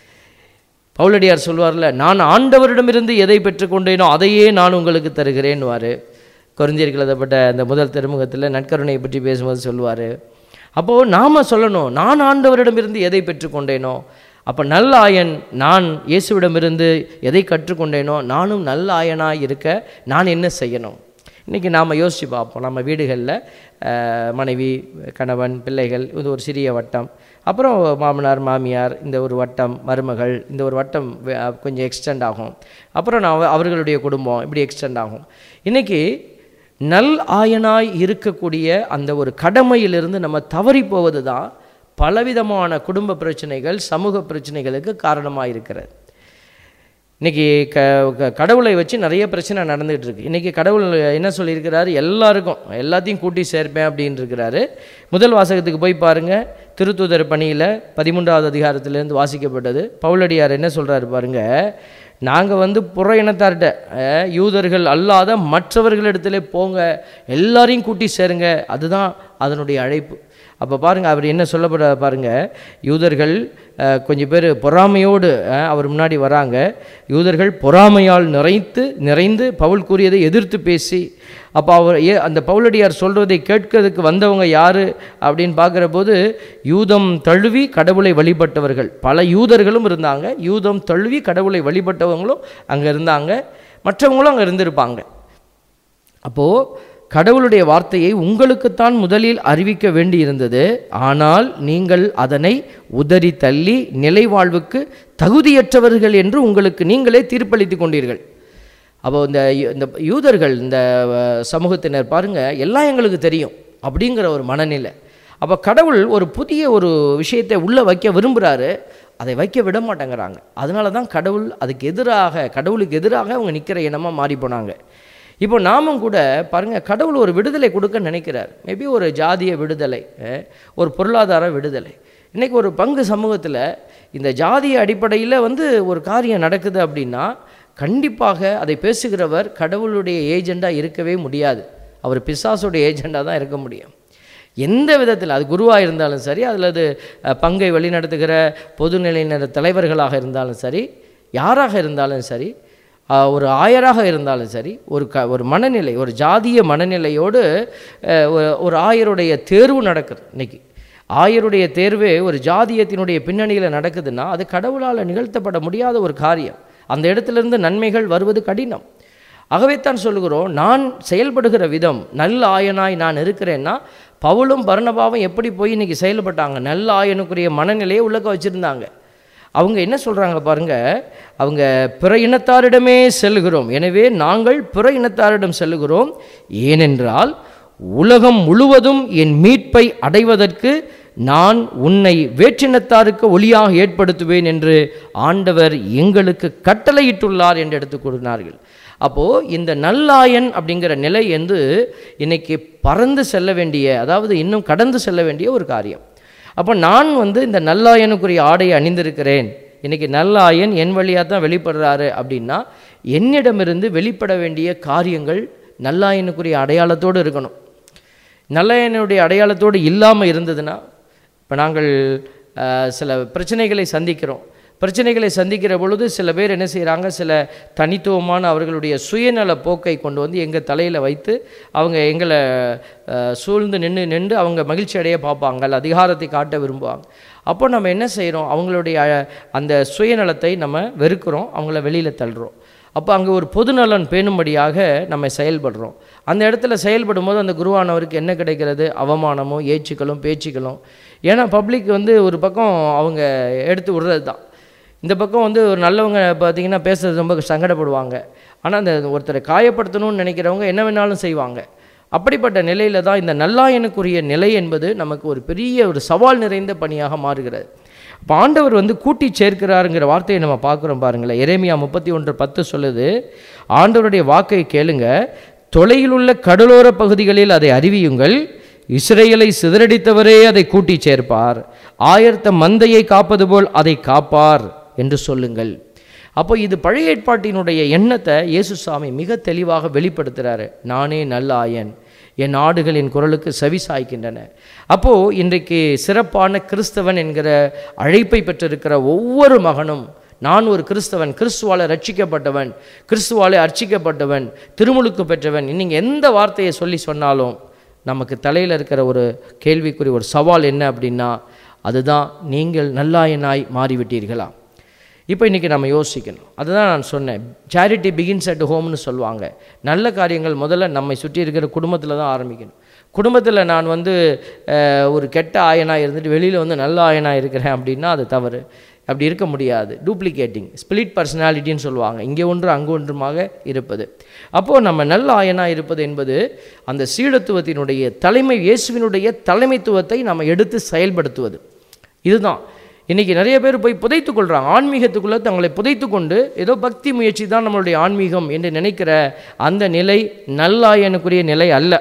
Speaker 8: பவுலடியார் சொல்வார்ல நான் ஆண்டவரிடமிருந்து எதை பெற்றுக்கொண்டேனோ அதையே நான் உங்களுக்கு தருகிறேன்வார் கொரிந்தியர்கள் எழுதப்பட்ட அந்த முதல் திருமுகத்தில் நற்கருணையை பற்றி பேசும்போது சொல்லுவார் அப்போது நாம் சொல்லணும் நான் ஆண்டவரிடமிருந்து எதை பெற்றுக்கொண்டேனோ அப்போ நல்ல ஆயன் நான் இயேசுவிடமிருந்து எதை கற்றுக்கொண்டேனோ நானும் நல்ல ஆயனாக இருக்க நான் என்ன செய்யணும் இன்றைக்கி நாம் யோசித்து பார்ப்போம் நம்ம வீடுகளில் அஹ், மனைவி கணவன் பிள்ளைகள் இது ஒரு சிறிய வட்டம் அப்புறம் மாமனார் மாமியார் இந்த ஒரு வட்டம் மருமகள் இந்த ஒரு வட்டம் வே- கொஞ்சம் எக்ஸ்டெண்ட் ஆகும் அப்புறம் நான் அவர்களுடைய குடும்பம் இப்படி எக்ஸ்டெண்ட் ஆகும் இன்றைக்கி நல் ஆயனாய் இருக்கக்கூடிய அந்த ஒரு கடமையிலிருந்து நம்ம தவறி போவது தான் பலவிதமான குடும்ப பிரச்சனைகள் சமூக பிரச்சனைகளுக்கு காரணமாக இருக்கிறது இன்னைக்கு க க- கடவுளை வச்சு நிறைய பிரச்சனை நடந்துகிட்டு இருக்கு இன்னைக்கு கடவுள் என்ன சொல்லியிருக்கிறாரு எல்லாருக்கும் எல்லாத்தையும் கூட்டி சேர்ப்பேன் அப்படின்னு இருக்கிறாரு முதல் வாசகத்துக்கு போய் பாருங்க திருத்தூதர் பணியில் பதிமூன்றாவது அதிகாரத்திலேருந்து வாசிக்கப்பட்டது பவுலடியார் என்ன சொல்றாரு பாருங்க நாங்கள் வந்து புற இனத்தார்கிட்ட அஹ், யூதர்கள் அல்லாத மற்றவர்களிடத்துல போங்க எல்லாரையும் கூட்டி சேருங்க அதுதான் அதனுடைய அழைப்பு அப்போ பாருங்கள் அவர் என்ன சொல்லப்பட பாருங்கள் யூதர்கள் அஹ், கொஞ்சம் பேர் பொறாமையோடு அஹ், அவர் முன்னாடி வராங்க யூதர்கள் பொறாமையால் நிறைத்து நிறைந்து பவுல் கூறியதை எதிர்த்து பேசி அப்போ அவர் ஏ அந்த பவுலடியார் சொல்கிறதை கேட்கறதுக்கு வந்தவங்க யார் அப்படின்னு பார்க்குற போது யூதம் தழுவி கடவுளை வழிபட்டவர்கள் பல யூதர்களும் இருந்தாங்க யூதம் தழுவி கடவுளை வழிபட்டவங்களும் அங்கே இருந்தாங்க மற்றவங்களும் அங்கே இருந்திருப்பாங்க அப்போது கடவுளுடைய வார்த்தையை உங்களுக்குத்தான் முதலில் அறிவிக்க வேண்டியிருந்தது ஆனால் நீங்கள் அதனை உதறி தள்ளி நிலை வாழ்வுக்கு தகுதியற்றவர்கள் என்று உங்களுக்கு நீங்களே தீர்ப்பளித்து கொண்டீர்கள் அப்போ இந்த யூ- இந்த யூதர்கள் இந்த அஹ், சமூகத்தினர் பாருங்க எல்லாம் எங்களுக்கு தெரியும் அப்படிங்கிற ஒரு மனநிலை அப்போ கடவுள் ஒரு புதிய ஒரு விஷயத்தை உள்ளே வைக்க விரும்புகிறாரு அதை வைக்க விட மாட்டேங்கிறாங்க அதனால தான் கடவுள் அதுக்கு எதிராக கடவுளுக்கு எதிராக அவங்க நிற்கிற இனமாக மாறி போனாங்க இப்போ நாமும் கூட பாருங்கள் கடவுள் ஒரு விடுதலை கொடுக்க நினைக்கிறார் மேபி ஒரு ஜாதிய விடுதலை அஹ், ஒரு பொருளாதார விடுதலை இன்றைக்கி ஒரு பங்கு சமூகத்தில் இந்த ஜாதிய அடிப்படையில் வந்து ஒரு காரியம் நடக்குது அப்படின்னா கண்டிப்பாக அதை பேசுகிறவர் கடவுளுடைய ஏஜெண்டாக இருக்கவே முடியாது அவர் பிசாசுடைய ஏஜெண்டாக தான் இருக்க முடியும் எந்த விதத்தில் அது குருவாக இருந்தாலும் சரி அல்லது அஹ், பங்கை வழிநடத்துகிற பொதுநிலையினர் தலைவர்களாக இருந்தாலும் சரி யாராக இருந்தாலும் சரி ஆஹ், ஒரு ஆயராக இருந்தாலும் சரி ஒரு க ஒரு மனநிலை ஒரு ஜாதிய மனநிலையோடு அஹ், ஒரு- ஒரு ஆயருடைய தேர்வு நடக்குது இன்னைக்கு ஆயருடைய தேர்வே ஒரு ஜாதியத்தினுடைய பின்னணியில் நடக்குதுன்னா அது கடவுளால் நிகழ்த்தப்பட முடியாத ஒரு காரியம் அந்த இடத்திலிருந்து நன்மைகள் வருவது கடினம் ஆகவே தான் சொல்லுகிறோம் நான் செயல்படுகிற விதம் நல்ல ஆயனாய் நான் இருக்கிறேன்னா பவுலும் பர்ணபாவும் எப்படி போய் இன்னைக்கு செயல்பட்டாங்க நல்ல ஆயனுக்குரிய மனநிலையை உள்ளக்க வச்சுருந்தாங்க அவங்க என்ன சொல்கிறாங்க பாருங்க அவங்க பிற இனத்தாரிடமே செல்லுகிறோம் எனவே நாங்கள் பிற இனத்தாரிடம் செல்லுகிறோம் ஏனென்றால் உலகம் முழுவதும் என் மீட்பை அடைவதற்கு நான் உன்னை வேற்றினத்தாருக்கு ஒளியாக ஏற்படுத்துவேன் என்று ஆண்டவர் எங்களுக்கு கட்டளையிட்டுள்ளார் என்று எடுத்துக் கூறினார்கள் அப்போது இந்த நல்லாயன் அப்படிங்கிற நிலை வந்து இன்னைக்கு பறந்து செல்ல வேண்டிய அதாவது இன்னும் கடந்து செல்ல வேண்டிய ஒரு காரியம் அப்போ நான் வந்து இந்த நல்லாயனுக்குரிய ஆடையை அணிந்திருக்கிறேன் இன்னைக்கு நல்லாயன் என் வழியாக தான் வெளிப்படுறாரு அப்படின்னா என்னிடமிருந்து வெளிப்பட வேண்டிய காரியங்கள் நல்லாயனுக்குரிய அடையாளத்தோடு இருக்கணும் நல்லயனுடைய அடையாளத்தோடு இல்லாமல் இருந்ததுன்னா இப்போ நாங்கள் அஹ், சில பிரச்சனைகளை சந்திக்கிறோம் பிரச்சனைகளை சந்திக்கிற பொழுது சில பேர் என்ன செய்கிறாங்க சில தனித்துவமான அவர்களுடைய சுயநல போக்கை கொண்டு வந்து எங்கள் தலையில் வைத்து அவங்க எங்களை அஹ், சூழ்ந்து நின்று நின்று அவங்க மகிழ்ச்சி அடைய பார்ப்பாங்க அல்ல அதிகாரத்தை காட்ட விரும்புவாங்க அப்போ நம்ம என்ன செய்கிறோம் அவங்களுடைய அஹ், அந்த சுயநலத்தை நம்ம வெறுக்கிறோம் அவங்கள வெளியில் தள்ளுறோம் அப்போ அங்கே ஒரு பொதுநலன் பேணும்படியாக நம்ம செயல்படுறோம் அந்த இடத்துல செயல்படும் போது அந்த குருவானவருக்கு என்ன கிடைக்கிறது அவமானமும் ஏச்சுக்களும் பேச்சுக்களும் ஏன்னா பப்ளிக் வந்து ஒரு பக்கம் அவங்க எடுத்து விடுறது தான் இந்த பக்கம் வந்து ஒரு நல்லவங்க பார்த்தீங்கன்னா பேசுறது ரொம்ப சங்கடப்படுவாங்க ஆனால் அந்த ஒருத்தரை காயப்படுத்தணும்னு நினைக்கிறவங்க என்ன வேணாலும் செய்வாங்க அப்படிப்பட்ட நிலையில தான் இந்த நல்லாயனுக்குரிய நிலை என்பது நமக்கு ஒரு பெரிய ஒரு சவால் நிறைந்த பணியாக மாறுகிறது அப்போ ஆண்டவர் வந்து கூட்டி சேர்க்கிறாருங்கிற வார்த்தையை நம்ம பார்க்குறோம் பாருங்களேன் எரேமியா முப்பத்தி ஒன்று பத்து சொல்லுது ஆண்டவருடைய வாக்கை கேளுங்க தொலையிலுள்ள கடலோர பகுதிகளில் அதை அறிவியுங்கள் இஸ்ரேலை சிதறடித்தவரே அதை கூட்டி சேர்ப்பார் ஆயர்த்த மந்தையை காப்பது போல் அதை காப்பார் என்று சொல்லுங்கள் அப்போ இது பழைய ஏற்பாட்டினுடைய எண்ணத்தை இயேசுசாமி மிக தெளிவாக வெளிப்படுத்துகிறாரு நானே நல்ல ஆயன் என் ஆடுகளின் குரலுக்கு செவி சாய்க்கின்றன அப்போது இன்றைக்கு சிறப்பான கிறிஸ்தவன் என்கிற அழைப்பை பெற்றிருக்கிற ஒவ்வொரு மகனும் நான் ஒரு கிறிஸ்தவன் கிறிஸ்துவால ரட்சிக்கப்பட்டவன் கிறிஸ்துவாலே அர்ச்சிக்கப்பட்டவன் திருமுழுக்கு பெற்றவன் நீங்கள் எந்த வார்த்தையை சொல்லி சொன்னாலும் நமக்கு தலையில் இருக்கிற ஒரு கேள்விக்குறி ஒரு சவால் என்ன அப்படின்னா அதுதான் நீங்கள் நல்லாயனாய் மாறிவிட்டீர்களா இப்போ இன்றைக்கி நம்ம யோசிக்கணும் அதுதான் நான் சொன்னேன் சேரிட்டி பிகின்ஸ் அட் ஹோம்னு சொல்லுவாங்க நல்ல காரியங்கள் முதல்ல நம்மை சுற்றி இருக்கிற குடும்பத்தில் தான் ஆரம்பிக்கணும் குடும்பத்தில் நான் வந்து அஹ், ஒரு கெட்ட ஆயனாக இருந்துட்டு வெளியில் வந்து நல்ல ஆயனாக இருக்கிறேன் அப்படின்னா அது தவறு அப்படி இருக்க முடியாது டூப்ளிகேட்டிங் ஸ்பிளிட் பர்சனாலிட்டின்னு சொல்லுவாங்க இங்கே ஒன்று அங்கே ஒன்றுமாக இருப்பது அப்போது நம்ம நல்ல ஆயனாக இருப்பது என்பது அந்த சீடத்துவத்தினுடைய தலைமை இயேசுவினுடைய தலைமைத்துவத்தை நம்ம எடுத்து செயல்படுத்துவது இதுதான் இன்றைக்கி நிறைய பேர் போய் புதைத்து கொள்கிறாங்க ஆன்மீகத்துக்குள்ளே தங்களை புதைத்து கொண்டு ஏதோ பக்தி முயற்சி தான் நம்மளுடைய ஆன்மீகம் என்று நினைக்கிற அந்த நிலை நல்லாயனுக்குரிய நிலை அல்ல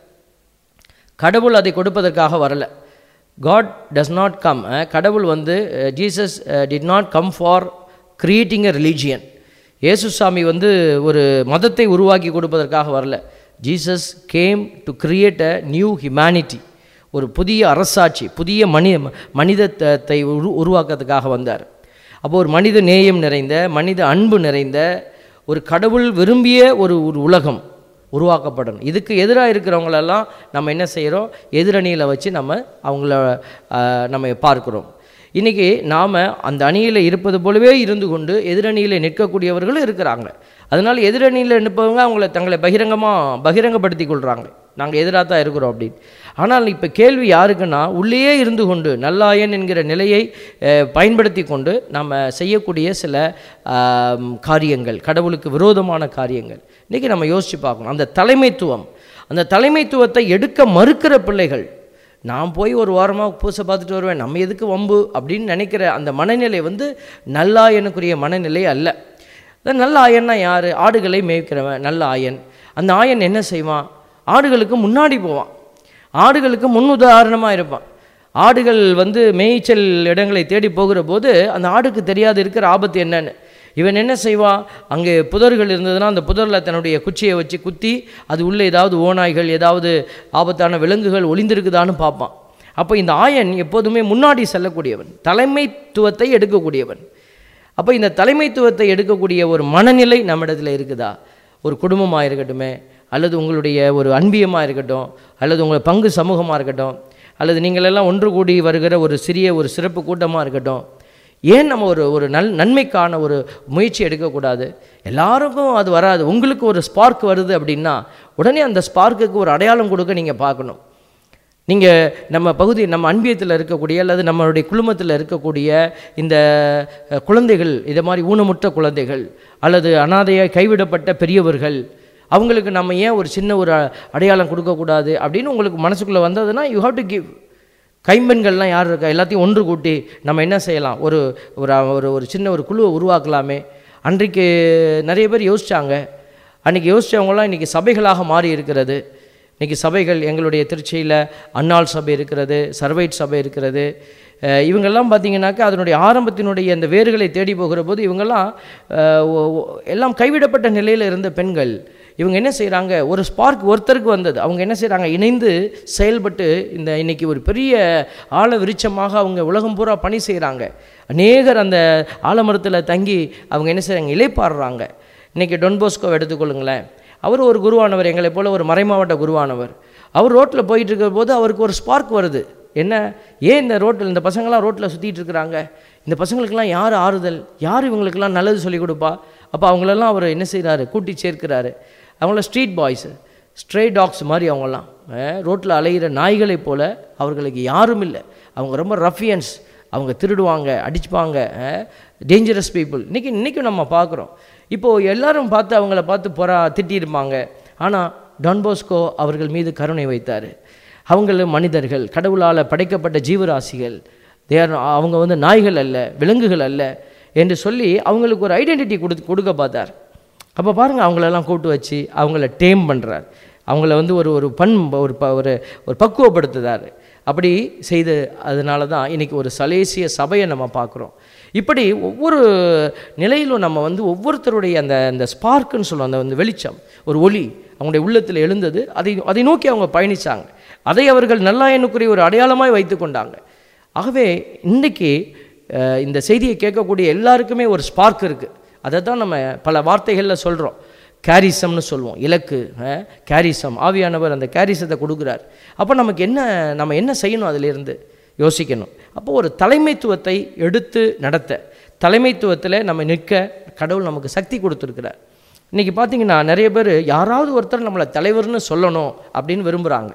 Speaker 8: கடவுள் அதை கொடுப்பதற்காக வரல காட் டஸ் நாட் கம் கடவுள் வந்து Jesus did not come for creating a religion இயேசுசாமி வந்து ஒரு மதத்தை உருவாக்கி கொடுப்பதற்காக வரல Jesus came to create a new humanity ஒரு புதிய அரசாட்சி புதிய மனி மனிதத்தை உரு உருவாக்கிறதுக்காக வந்தார் அப்போ ஒரு மனித நேயம் நிறைந்த மனித அன்பு நிறைந்த ஒரு கடவுள் விரும்பிய ஒரு ஒரு உலகம் உருவாக்கப்படணும் இதுக்கு எதிராக இருக்கிறவங்களெல்லாம் நம்ம என்ன செய்கிறோம் எதிரணியில் வச்சு நம்ம அவங்கள ஆஹ், நம்ம பார்க்குறோம் இன்றைக்கி நாம் அந்த அணியில் இருப்பது போலவே இருந்து கொண்டு எதிரணியில் நிற்கக்கூடியவர்களும் இருக்கிறாங்க அதனால் எதிரணியில் நிற்பவங்க அவங்கள தங்களை பகிரங்கமாக பகிரங்கப்படுத்தி கொள்கிறாங்க நாங்கள் எதிராக தான் இருக்கிறோம் அப்படின்னு ஆனால் இப்போ கேள்வி யாருக்குன்னா உள்ளேயே இருந்து கொண்டு நல்லாயன் என்கிற நிலையை அஹ், பயன்படுத்தி கொண்டு நம்ம செய்யக்கூடிய சில ஆம், காரியங்கள் கடவுளுக்கு விரோதமான காரியங்கள் இன்றைக்கி நம்ம யோசித்து பார்க்கணும் அந்த தலைமைத்துவம் அந்த தலைமைத்துவத்தை எடுக்க மறுக்கிற பிள்ளைகள் நான் போய் ஒரு வாரமாக பூசை பார்த்துட்டு வருவேன் நம்ம எதுக்கு வம்பு அப்படின்னு நினைக்கிற அந்த மனநிலை வந்து நல்லா எனக்குரிய மனநிலை அல்ல அதான் நல்ல ஆயன்னா யார் ஆடுகளை மேய்க்கிறவன் நல்ல ஆயன் அந்த ஆயன் என்ன செய்வான் ஆடுகளுக்கு முன்னாடி போவான் ஆடுகளுக்கு முன் உதாரணமாக இருப்பான் ஆடுகள் வந்து மேய்ச்சல் இடங்களை தேடி போகிற போது அந்த ஆடுக்கு தெரியாது இருக்கிற ஆபத்து என்னன்னு இவன் என்ன செய்வான் அங்கே புதர்கள் இருந்ததுன்னா அந்த புதரில் தன்னுடைய குச்சியை வச்சு குத்தி அது உள்ளே ஏதாவது ஓநாய்கள் ஏதாவது ஆபத்தான விலங்குகள் ஒளிந்திருக்குதான்னு பார்ப்பான் அப்போ இந்த ஆயன் எப்போதுமே முன்னாடி செல்லக்கூடியவன் தலைமைத்துவத்தை எடுக்கக்கூடியவன் அப்போ இந்த தலைமைத்துவத்தை எடுக்கக்கூடிய ஒரு மனநிலை நம்மிடத்தில் இருக்குதா ஒரு குடும்பமாக இருக்கட்டுமே அல்லது உங்களுடைய ஒரு அன்பியமாக இருக்கட்டும் அல்லது உங்கள் பங்கு சமூகமாக இருக்கட்டும் அல்லது நீங்கள் எல்லாம் ஒன்று கூடி வருகிற ஒரு சிறிய ஒரு சிறப்பு கூட்டமாக இருக்கட்டும் ஏன் நம்ம ஒரு ஒரு நல் நன்மைக்கான ஒரு முயற்சி எடுக்கக்கூடாது எல்லாருக்கும் அது வராது உங்களுக்கு ஒரு ஸ்பார்க் வருது அப்படின்னா உடனே அந்த ஸ்பார்க்குக்கு ஒரு அடையாளம் கொடுக்க நீங்கள் பார்க்கணும் நீங்கள் நம்ம பகுதி நம்ம அன்பியத்தில் இருக்கக்கூடிய அல்லது நம்மளுடைய குழுமத்தில் இருக்கக்கூடிய இந்த அஹ், குழந்தைகள் இதை மாதிரி ஊனமுற்ற குழந்தைகள் அல்லது அனாதையாய் கைவிடப்பட்ட பெரியவர்கள் அவங்களுக்கு நம்ம ஏன் ஒரு சின்ன ஒரு அ- அடையாளம் கொடுக்கக்கூடாது அப்படின்னு உங்களுக்கு மனசுக்குள்ளே வந்ததுன்னா யூ ஹாவ் டு கிவ் கைம்பெண்கள்லாம் யார் இருக்கா எல்லாத்தையும் ஒன்று கூட்டி நம்ம என்ன செய்யலாம் ஒரு ஒரு ஒரு ஒரு சின்ன ஒரு குழுவை உருவாக்கலாமே அன்றைக்கு நிறைய பேர் யோசிச்சாங்க அன்றைக்கி யோசித்தவங்களாம் இன்றைக்கி சபைகளாக மாறி இருக்கிறது இன்றைக்கி சபைகள் எங்களுடைய திருச்சியில் அன்னாள் சபை இருக்கிறது சர்வைட் சபை இருக்கிறது அஹ் இவங்கெல்லாம் பார்த்தீங்கன்னாக்கா அதனுடைய ஆரம்பத்தினுடைய அந்த வேர்களை தேடி போகிற போது இவங்கெல்லாம் அஹ், ஒ- ஒ- எல்லாம் கைவிடப்பட்ட நிலையில் இருந்த பெண்கள் இவங்க என்ன செய்கிறாங்க ஒரு ஸ்பார்க் ஒருத்தருக்கு வந்தது அவங்க என்ன செய்கிறாங்க இணைந்து செயல்பட்டு இந்த இன்னைக்கு ஒரு பெரிய ஆழ விருட்சமாக அவங்க உலகம் பூரா பணி செய்கிறாங்க அநேகர் அந்த ஆலமரத்தில் தங்கி அவங்க என்ன செய்கிறாங்க இலைப்பாடுறாங்க இன்றைக்கி டொன்போஸ்கோ எடுத்துக்கொள்ளுங்களேன் அவர் ஒரு குருவானவர் எங்களை போல் ஒரு மறைமாவட்ட குருவானவர் அவர் ரோட்டில் போயிட்டு இருக்கிற போது அவருக்கு ஒரு ஸ்பார்க் வருது என்ன ஏன் இந்த ரோட்டில் இந்த பசங்களாம் ரோட்டில் சுற்றிட்டு இருக்கிறாங்க இந்த பசங்களுக்கெல்லாம் யார் ஆறுதல் யார் இவங்களுக்கெல்லாம் நல்லது சொல்லிக் கொடுப்பா அப்போ அவங்களெல்லாம் அவர் என்ன செய்கிறாரு கூட்டி சேர்க்கிறாரு அவங்கள ஸ்ட்ரீட் பாய்ஸு ஸ்ட்ரே டாக்ஸ் மாதிரி அவங்கெல்லாம் ரோட்டில் அலைகிற நாய்களைப் போல அவர்களுக்கு யாரும் இல்லை அவங்க ரொம்ப ரஃபியன்ஸ் அவங்க திருடுவாங்க அடிச்சுப்பாங்க டேஞ்சரஸ் பீப்புள் இன்றைக்கி இன்றைக்கும் நம்ம பார்க்குறோம் இப்போது எல்லாரும் பார்த்து அவங்கள பார்த்து பொறா திட்டியிருப்பாங்க ஆனால் டான்போஸ்கோ அவர்கள் மீது கருணை வைத்தார் அவங்களும் மனிதர்கள் கடவுளால் படைக்கப்பட்ட ஜீவராசிகள் தேர் அவங்க வந்து நாய்கள் அல்ல விலங்குகள் அல்ல என்று சொல்லி அவங்களுக்கு ஒரு ஐடென்டிட்டி கொடு கொடுக்க பார்த்தார் அப்போ பாருங்கள் அவங்களெல்லாம் கூட்டு வச்சு அவங்கள டேம் பண்ணுறார் அவங்கள வந்து ஒரு ஒரு பண் ஒரு ப ஒரு ஒரு பக்குவப்படுத்துதார் அப்படி செய்து அதனால தான் இன்றைக்கி ஒரு சலேசிய சபையை நம்ம பார்க்குறோம் இப்படி ஒவ்வொரு நிலையிலும் நம்ம வந்து ஒவ்வொருத்தருடைய அந்த அந்த ஸ்பார்க்குன்னு சொல்லுவோம் அந்த வந்து வெளிச்சம் ஒரு ஒளி அவங்களுடைய உள்ளத்தில் எழுந்தது அதை அதை நோக்கி அவங்க பயணித்தாங்க அதை அவர்கள் நல்லா எண்ணுக்குரிய ஒரு அடையாளமாய் வைத்து கொண்டாங்க ஆகவே இன்றைக்கி அஹ், இந்த செய்தியை கேட்கக்கூடிய எல்லாருக்குமே ஒரு ஸ்பார்க் இருக்குது அதை தான் நம்ம பல வார்த்தைகளில் சொல்கிறோம் கேரிசம்னு சொல்லுவோம் இலக்கு கேரிசம் ஆவியானவர் அந்த கேரிசத்தை கொடுக்குறார் அப்போ நமக்கு என்ன நம்ம என்ன செய்யணும் அதிலிருந்து யோசிக்கணும் அப்போ ஒரு தலைமைத்துவத்தை எடுத்து நடத்த தலைமைத்துவத்தில் நம்ம நிற்க கடவுள் நமக்கு சக்தி கொடுத்துருக்கிறார் இன்றைக்கி பார்த்தீங்கன்னா நிறைய பேர் யாராவது ஒருத்தர் நம்மளை தலைவர்னு சொல்லணும் அப்படின்னு விரும்புகிறாங்க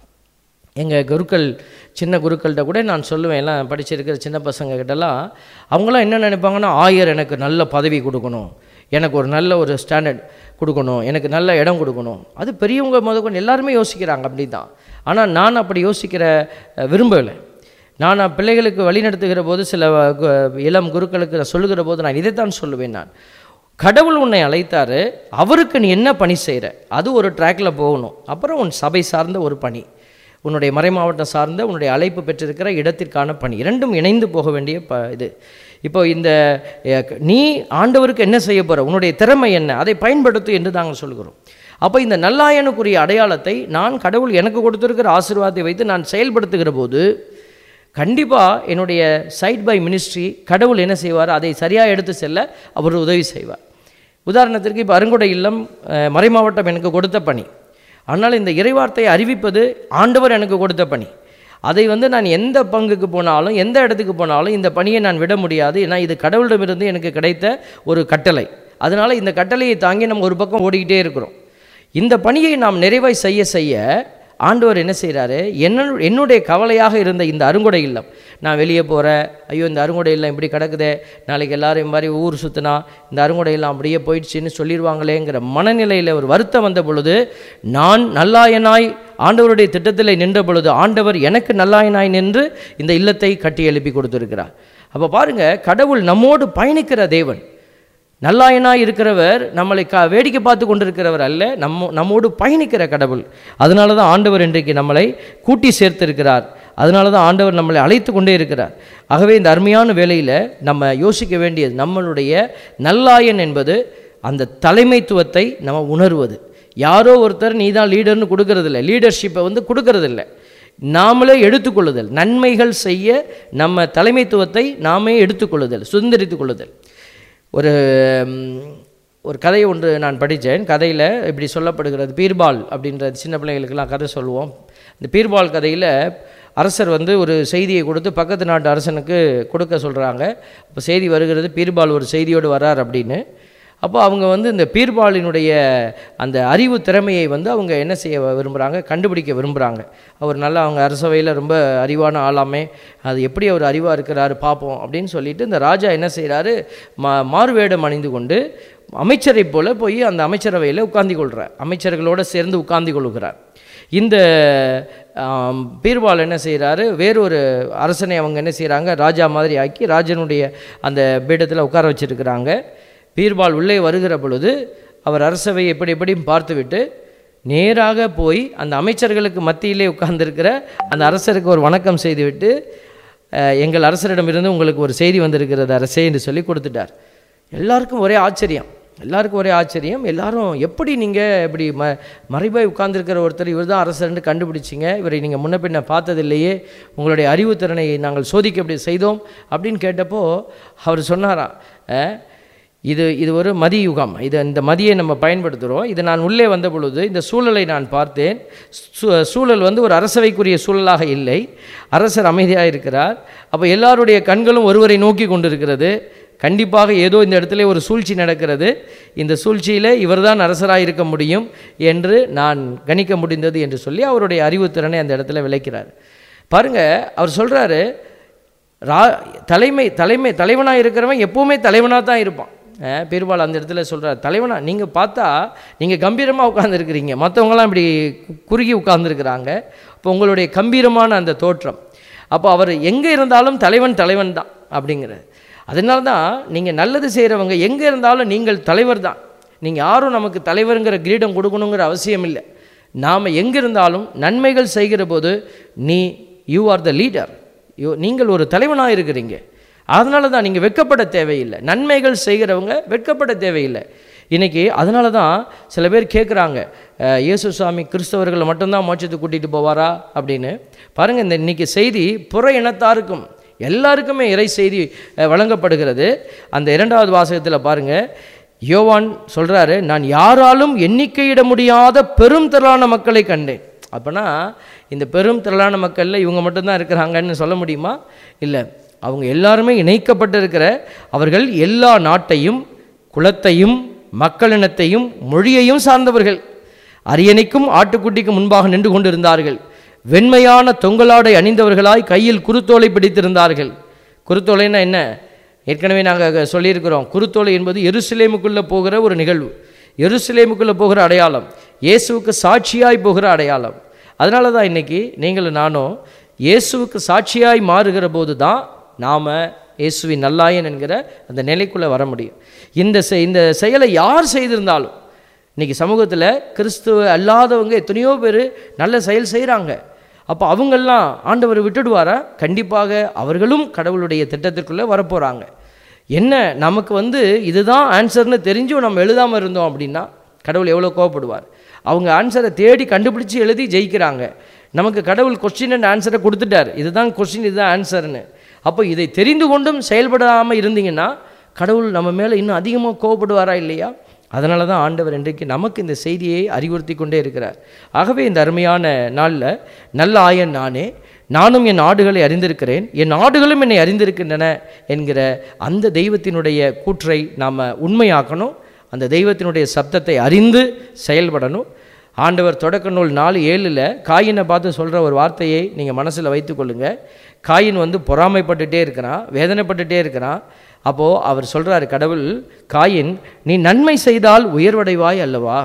Speaker 8: எங்கள் குருக்கள் சின்ன குருக்கள்கிட்ட கூட நான் சொல்லுவேன் எல்லாம் படிச்சிருக்கிற சின்ன பசங்க கிட்டலாம் அவங்களாம் என்ன நினைப்பாங்கன்னா ஆயர் எனக்கு நல்ல பதவி கொடுக்கணும் எனக்கு ஒரு நல்ல ஒரு ஸ்டாண்டர்ட் கொடுக்கணும் எனக்கு நல்ல இடம் கொடுக்கணும் அது பெரியவங்க முதற்கொண்டு எல்லாருமே யோசிக்கிறாங்க அப்படி தான் ஆனால் நான் அப்படி யோசிக்கிற அஹ், விரும்பலை நான் நான் பிள்ளைகளுக்கு வழிநடத்துகிற போது சில கு- இளம் குருக்களுக்கு நான் சொல்லுகிற போது நான் இதைத்தான் சொல்லுவேன் நான் கடவுள் உன்னை அழைத்தாரு அவருக்கு நீ என்ன பணி செய்கிற அது ஒரு ட்ராக்ல போகணும் அப்புறம் உன் சபை சார்ந்த ஒரு பணி உன்னுடைய மறைமாவட்டம் சார்ந்த உன்னுடைய அழைப்பு பெற்றிருக்கிற இடத்திற்கான பணி இரண்டும் இணைந்து போக வேண்டிய ப இது இப்போ இந்த அஹ், நீ ஆண்டவருக்கு என்ன செய்ய போற உன்னுடைய திறமை என்ன அதை பயன்படுத்து என்று நாங்கள் சொல்கிறோம் அப்போ இந்த நல்லாயனுக்குரிய அடையாளத்தை நான் கடவுள் எனக்கு கொடுத்திருக்கிற ஆசீர்வாதத்தை வைத்து நான் செயல்படுத்துகிற போது கண்டிப்பாக என்னுடைய சைட் பை மினிஸ்ட்ரி கடவுள் என்ன செய்வார் அதை சரியாக எடுத்து செல்ல அவர் உதவி செய்வார் உதாரணத்திற்கு இப்போ அருங்கொடை இல்லம் அஹ், மறைமாவட்டம் எனக்கு கொடுத்த பணி ஆனால் இந்த இறைவார்த்தையை அறிவிப்பது ஆண்டவர் எனக்கு கொடுத்த பணி அதை வந்து நான் எந்த பங்குக்கு போனாலும் எந்த இடத்துக்கு போனாலும் இந்த பணியை நான் விட முடியாது ஏன்னா இது கடவுளிடமிருந்து எனக்கு கிடைத்த ஒரு கட்டளை அதனால் இந்த கட்டளையை தாங்கி நம்ம ஒரு பக்கம் ஓடிக்கிட்டே இருக்கிறோம் இந்த பணியை நாம் நிறைவாய் செய்ய செய்ய ஆண்டவர் என்ன செய்கிறாரு என்ன என்னுடைய கவலையாக இருந்த இந்த அருங்கொடை இல்லம் நான் வெளியே போகிறேன் ஐயோ இந்த அருங்கொடை இல்லம் இப்படி கிடக்குதே நாளைக்கு எல்லாரும் இந்த மாதிரி ஊர் சுற்றினா இந்த அருங்கொடை இல்லம் அப்படியே போயிடுச்சுன்னு சொல்லிடுவாங்களேங்கிற மனநிலையில் ஒரு வருத்தம் வந்த பொழுது நான் நல்லாயனாய் ஆண்டவருடைய திட்டத்தில் நின்ற பொழுது ஆண்டவர் எனக்கு நல்லாயனாய் நின்று இந்த இல்லத்தை கட்டி எழுப்பி கொடுத்துருக்கிறார் அப்போ பாருங்க கடவுள் நம்மோடு பயணிக்கிற தேவன் நல்லாயனாய் இருக்கிறவர் நம்மளை க வேடிக்கை பார்த்து கொண்டிருக்கிறவர் அல்ல நம்ம நம்மோடு பயணிக்கிற கடவுள் அதனால தான் ஆண்டவர் இன்றைக்கு நம்மளை கூட்டி சேர்த்திருக்கிறார் அதனால தான் ஆண்டவர் நம்மளை அழைத்து கொண்டே இருக்கிறார் ஆகவே இந்த அருமையான வேளையில் நம்ம யோசிக்க வேண்டியது நம்மளுடைய நல்லாயன் என்பது அந்த தலைமைத்துவத்தை நம்ம உணர்வது யாரோ ஒருத்தர் நீ தான் லீடர்னு கொடுக்கறதில்ல லீடர்ஷிப்பை வந்து கொடுக்கறதில்ல நாமளே எடுத்துக்கொள்ளுதல் நன்மைகள் செய்ய நம்ம தலைமைத்துவத்தை நாமே எடுத்துக்கொள்ளுதல் சுதந்திரித்துக் கொள்ளுதல் ஒரு ம், ஒரு கதை ஒன்று நான் படித்தேன் கதையில் இப்படி சொல்லப்படுகிறது பீர்பால் அப்படின்ற சின்ன பிள்ளைகளுக்கெல்லாம் கதை சொல்லுவோம் இந்த பீர்பால் கதையில் அரசர் வந்து ஒரு செய்தியை கொடுத்து பக்கத்து நாட்டு அரசனுக்கு கொடுக்க சொல்கிறாங்க அப்போ செய்தி வருகிறது பீர்பால் ஒரு செய்தியோடு வரார் அப்படின்னு அப்போ அவங்க வந்து இந்த பீர்பாலினுடைய அந்த அறிவு திறமையை வந்து அவங்க என்ன செய்ய விரும்புகிறாங்க கண்டுபிடிக்க விரும்புகிறாங்க அவர் நல்லா அவங்க அரசவையில் ரொம்ப அறிவான ஆளாமே அது எப்படி அவர் அறிவாக இருக்கிறாரு பார்ப்போம் அப்படின்னு சொல்லிட்டு இந்த ராஜா என்ன செய்கிறாரு மா மாறுவேடம் அணிந்து கொண்டு அமைச்சரை போல போய் அந்த அமைச்சரவையில் உட்கார்ந்து கொள்கிறார் அமைச்சர்களோடு சேர்ந்து உட்கார்ந்து கொள்கிறார் இந்த ஆம், பீர்பால் என்ன செய்கிறாரு வேறொரு அரசனை அவங்க என்ன செய்கிறாங்க ராஜா மாதிரி ஆக்கி ராஜனுடைய அந்த பீடத்தில் உட்கார வச்சிருக்கிறாங்க பீர்பால் உள்ளே வருகிற பொழுது அவர் அரசவை எப்படி எப்படியும் பார்த்துவிட்டு நேராக போய் அந்த அமைச்சர்களுக்கு மத்தியிலே உட்கார்ந்திருக்கிற அந்த அரசருக்கு ஒரு வணக்கம் செய்துவிட்டு அஹ், எங்கள் அரசரிடமிருந்து உங்களுக்கு ஒரு செய்தி வந்திருக்கிறது அரசே என்று சொல்லி கொடுத்துட்டார் எல்லாருக்கும் ஒரே ஆச்சரியம் எல்லாருக்கும் ஒரே ஆச்சரியம் எல்லாரும் எப்படி நீங்கள் இப்படி ம மறைபாய் உட்கார்ந்திருக்கிற ஒருத்தர் இவர் தான் அரசர்னு கண்டுபிடிச்சிங்க இவரை நீங்கள் முன்ன பின்ன பார்த்ததில்லையே உங்களுடைய அறிவுத்திறனை நாங்கள் சோதிக்க அப்படி செய்தோம் அப்படின்னு கேட்டப்போ அவர் சொன்னாராம் அஹ், இது இது ஒரு மதி யுகம் இது இந்த மதியை நம்ம பயன்படுத்துகிறோம் இது நான் உள்ளே வந்த பொழுது இந்த சூழலை நான் பார்த்தேன் சூ- சூழல் வந்து ஒரு அரசவைக்குரிய சூழலாக இல்லை அரசர் அமைதியாக இருக்கிறார் அப்போ எல்லாருடைய கண்களும் ஒருவரை நோக்கி கொண்டிருக்கிறது கண்டிப்பாக ஏதோ இந்த இடத்துல ஒரு சூழ்ச்சி நடக்கிறது இந்த சூழ்ச்சியில் இவர்தான் அரசராக இருக்க முடியும் என்று நான் கணிக்க முடிந்தது என்று சொல்லி அவருடைய அறிவுத்திறனை அந்த இடத்துல விளக்கிறார் பாருங்க அவர் சொல்றாரு ரா தலைமை தலைமை தலைவனாக இருக்கிறவன் எப்போவுமே தலைவனாக தான் இருப்பான் அஹ் பெரும்பாலும் அந்த இடத்துல சொல்கிறார் தலைவனா நீங்கள் பார்த்தா நீங்கள் கம்பீரமாக உட்காந்துருக்கிறீங்க மற்றவங்களாம் இப்படி கு- குறுகி உட்கார்ந்துருக்கிறாங்க இப்போ உங்களுடைய கம்பீரமான அந்த தோற்றம் அப்போ அவர் எங்கே இருந்தாலும் தலைவன் தலைவன் தான் அப்படிங்கிறது அதனால தான் நீங்கள் நல்லது செய்கிறவங்க எங்கே இருந்தாலும் நீங்கள் தலைவர் தான் நீங்கள் யாரும் நமக்கு தலைவருங்கிற கிரீடம் கொடுக்கணுங்கிற அவசியம் இல்லை நாம் எங்கே இருந்தாலும் நன்மைகள் செய்கிற போது நீ you are the leader you நீங்கள் ஒரு தலைவனாக இருக்கிறீங்க அதனால தான் நீங்கள் வெட்கப்பட தேவையில்லை நன்மைகள் செய்கிறவங்க வெட்கப்பட தேவையில்லை இன்னைக்கு அதனால தான் சில பேர் கேட்குறாங்க இயேசு சுவாமி கிறிஸ்தவர்களை மட்டும்தான் மோட்சத்துக்கு கூட்டிகிட்டு போவாரா அப்படின்னு பாருங்கள் இந்த இன்னைக்கு செய்தி புற இனத்தாருக்கும் எல்லாருக்குமே இறை செய்தி அஹ், வழங்கப்படுகிறது அந்த இரண்டாவது வாசகத்தில் பாருங்கள் யோவான் சொல்கிறாரு நான் யாராலும் எண்ணிக்கையிட முடியாத பெரும் திரளான மக்களை கண்டேன் அப்போனா இந்த பெரும் திரளான மக்களில் இவங்க மட்டும்தான் இருக்கிறாங்கன்னு சொல்ல முடியுமா இல்லை அவங்க எல்லாருமே இணைக்கப்பட்டிருக்கிற அவர்கள் எல்லா நாட்டையும் குலத்தையும் மக்களினத்தையும் மொழியையும் சார்ந்தவர்கள் அரியணைக்கும் ஆட்டுக்குட்டிக்கும் முன்பாக நின்று கொண்டிருந்தார்கள் வெண்மையான தொங்கலாடை அணிந்தவர்களாய் கையில் குருத்தோலை பிடித்திருந்தார்கள் குருத்தோலைன்னா என்ன ஏற்கனவே நாங்கள் சொல்லியிருக்கிறோம் குருத்தோலை என்பது எருசலேமுக்குள்ளே போகிற ஒரு நிகழ்வு எருசலேமுக்குள்ளே போகிற அடையாளம் இயேசுவுக்கு சாட்சியாய் போகிற அடையாளம் அதனால தான் இன்னைக்கு நீங்களும் நானும் இயேசுவுக்கு சாட்சியாய் மாறுகிற போது தான் நாம் இயேசுவின் நல்லாயன் என்கிற அந்த நிலைக்குள்ளே வர முடியும் இந்த செ- இந்த செயலை யார் செய்திருந்தாலும் இன்னைக்கு சமூகத்தில் கிறிஸ்துவ அல்லாதவங்க எத்தனையோ பேர் நல்ல செயல் செய்கிறாங்க அப்போ அவங்கெல்லாம் ஆண்டவர் விட்டுடுவாரா கண்டிப்பாக அவர்களும் கடவுளுடைய திட்டத்திற்குள்ளே வரப்போகிறாங்க என்ன நமக்கு வந்து இதுதான் ஆன்சர்னு தெரிஞ்சும் நம்ம எழுதாமல் இருந்தோம் அப்படின்னா கடவுள் எவ்வளோ கோவப்படுவார் அவங்க ஆன்சரை தேடி கண்டுபிடிச்சு எழுதி ஜெயிக்கிறாங்க நமக்கு கடவுள் கொஸ்டின் அண்ட் ஆன்சரை கொடுத்துட்டார் இதுதான் கொஸ்டின் இதுதான் ஆன்சர்னு அப்போ இதை தெரிந்து கொண்டும் செயல்படாமல் இருந்தீங்கன்னா கடவுள் நம்ம மேலே இன்னும் அதிகமாக கோவப்படுவாரா இல்லையா அதனால தான் ஆண்டவர் இன்றைக்கு நமக்கு இந்த செய்தியை அறிவுறுத்தி கொண்டே இருக்கிறார் ஆகவே இந்த அருமையான நாளில் நல்ல ஆயன் நானே நானும் என் ஆடுகளை அறிந்திருக்கிறேன் என் ஆடுகளும் என்னை அறிந்திருக்கின்றன என்கிற அந்த தெய்வத்தினுடைய கூற்றை நாம் உண்மையாக்கணும் அந்த தெய்வத்தினுடைய சப்தத்தை அறிந்து செயல்படணும் ஆண்டவர் தொடக்க நூல் நாலு ஏழில் காயினை பார்த்து சொல்கிற ஒரு வார்த்தையை நீங்கள் மனசில் வைத்துக்கொள்ளுங்க காயின் வந்து பொறாமைப்பட்டுட்டே இருக்கிறான் வேதனைப்பட்டுட்டே இருக்கிறான் அப்போது அவர் சொல்கிறாரு கடவுள் காயின் நீ நன்மை செய்தால் உயர்வடைவாய் அல்லவா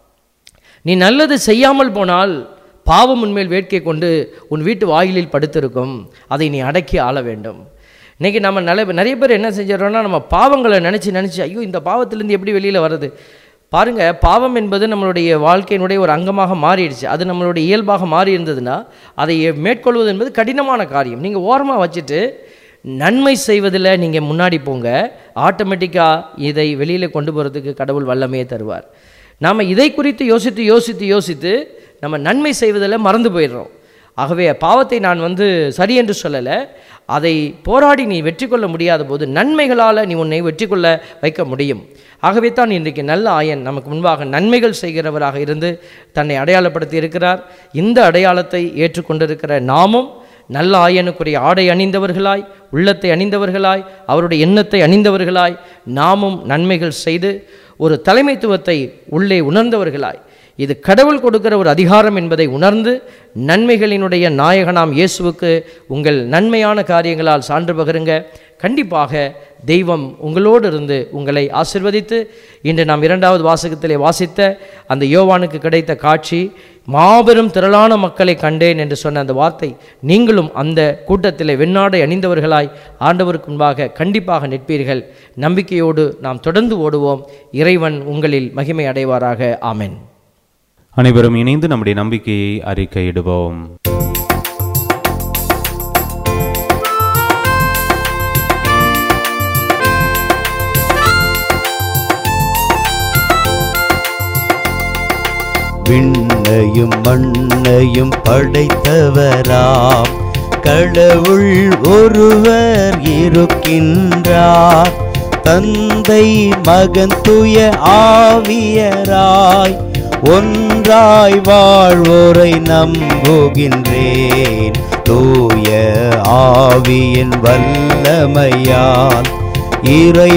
Speaker 8: நீ நல்லது செய்யாமல் போனால் பாவம் உன்மேல் வேட்கை கொண்டு உன் வீட்டு வாயிலில் படுத்திருக்கும் அதை நீ அடக்கி ஆள வேண்டும் இன்றைக்கி நம்ம நிறைய நிறைய பேர் என்ன செஞ்சிடறோம்னா நம்ம பாவங்களை நினச்சி நினச்சி ஐயோ இந்த பாவத்திலேருந்து எப்படி வெளியில் வருது பாருங்க பாவம் என்பது நம்மளுடைய வாழ்க்கையினுடைய ஒரு அங்கமாக மாறிடுச்சு அது நம்மளுடைய இயல்பாக மாறி இருந்ததுன்னா அதை மேற்கொள்வது என்பது கடினமான காரியம் நீங்கள் ஓரமாக வச்சுட்டு நன்மை செய்வதில் நீங்கள் முன்னாடி போங்க ஆட்டோமேட்டிக்காக இதை வெளியில் கொண்டு போகிறதுக்கு கடவுள் வல்லமையே தருவார் நாம் இதை குறித்து யோசித்து யோசித்து யோசித்து நம்ம நன்மை செய்வதில் மறந்து போயிடுறோம் ஆகவே பாவத்தை நான் வந்து சரி என்று சொல்லலை அதை போராடி நீ வெற்றி கொள்ள முடியாத போது நன்மைகளால் நீ உன்னை வெற்றி கொள்ள வைக்க முடியும் ஆகவே தான் இன்றைக்கு நல்ல ஆயன் நமக்கு முன்பாக நன்மைகள் செய்கிறவராக இருந்து தன்னை அடையாளப்படுத்தி இருக்கிறார் இந்த அடையாளத்தை ஏற்றுக்கொண்டிருக்கிற நாமும் நல்ல ஆயனுக்குரிய ஆடை அணிந்தவர்களாய் உள்ளத்தை அணிந்தவர்களாய் அவருடைய எண்ணத்தை அணிந்தவர்களாய் நாமும் நன்மைகள் செய்து ஒரு தலைமைத்துவத்தை உள்ளே உணர்ந்தவர்களாய் இது கடவுள் கொடுக்கிற ஒரு அதிகாரம் என்பதை உணர்ந்து நன்மைகளினுடைய நாயகனாம் இயேசுவுக்கு உங்கள் நன்மையான காரியங்களால் சான்று பகருங்க கண்டிப்பாக தெய்வம் உங்களோடு இருந்து உங்களை ஆசிர்வதித்து இன்று நாம் இரண்டாவது வாசகத்திலே வாசித்த அந்த யோவானுக்கு கிடைத்த காட்சி மாபெரும் திரளான மக்களை கண்டேன் என்று சொன்ன அந்த வார்த்தை நீங்களும் அந்த கூட்டத்திலே வெண்ணாடை அணிந்தவர்களாய் ஆண்டவருக்கு முன்பாக கண்டிப்பாக நிற்பீர்கள் நம்பிக்கையோடு நாம் தொடர்ந்து ஓடுவோம் இறைவன் உங்களில் மகிமை அடைவாராக ஆமென்
Speaker 4: அனைவரும் இணைந்து நம்முடைய நம்பிக்கையை அறிக்கையிடுவோம்
Speaker 6: விண்ணையும் மண்ணையும் படைத்தவராம் கடவுள் ஒருவர் இருக்கின்றார் தந்தை மகன் துய ஆவியராய் ஒன்றாய் வாழ்வோரை நம்புகின்றேன் தூய ஆவியின் வல்லமையால் இறை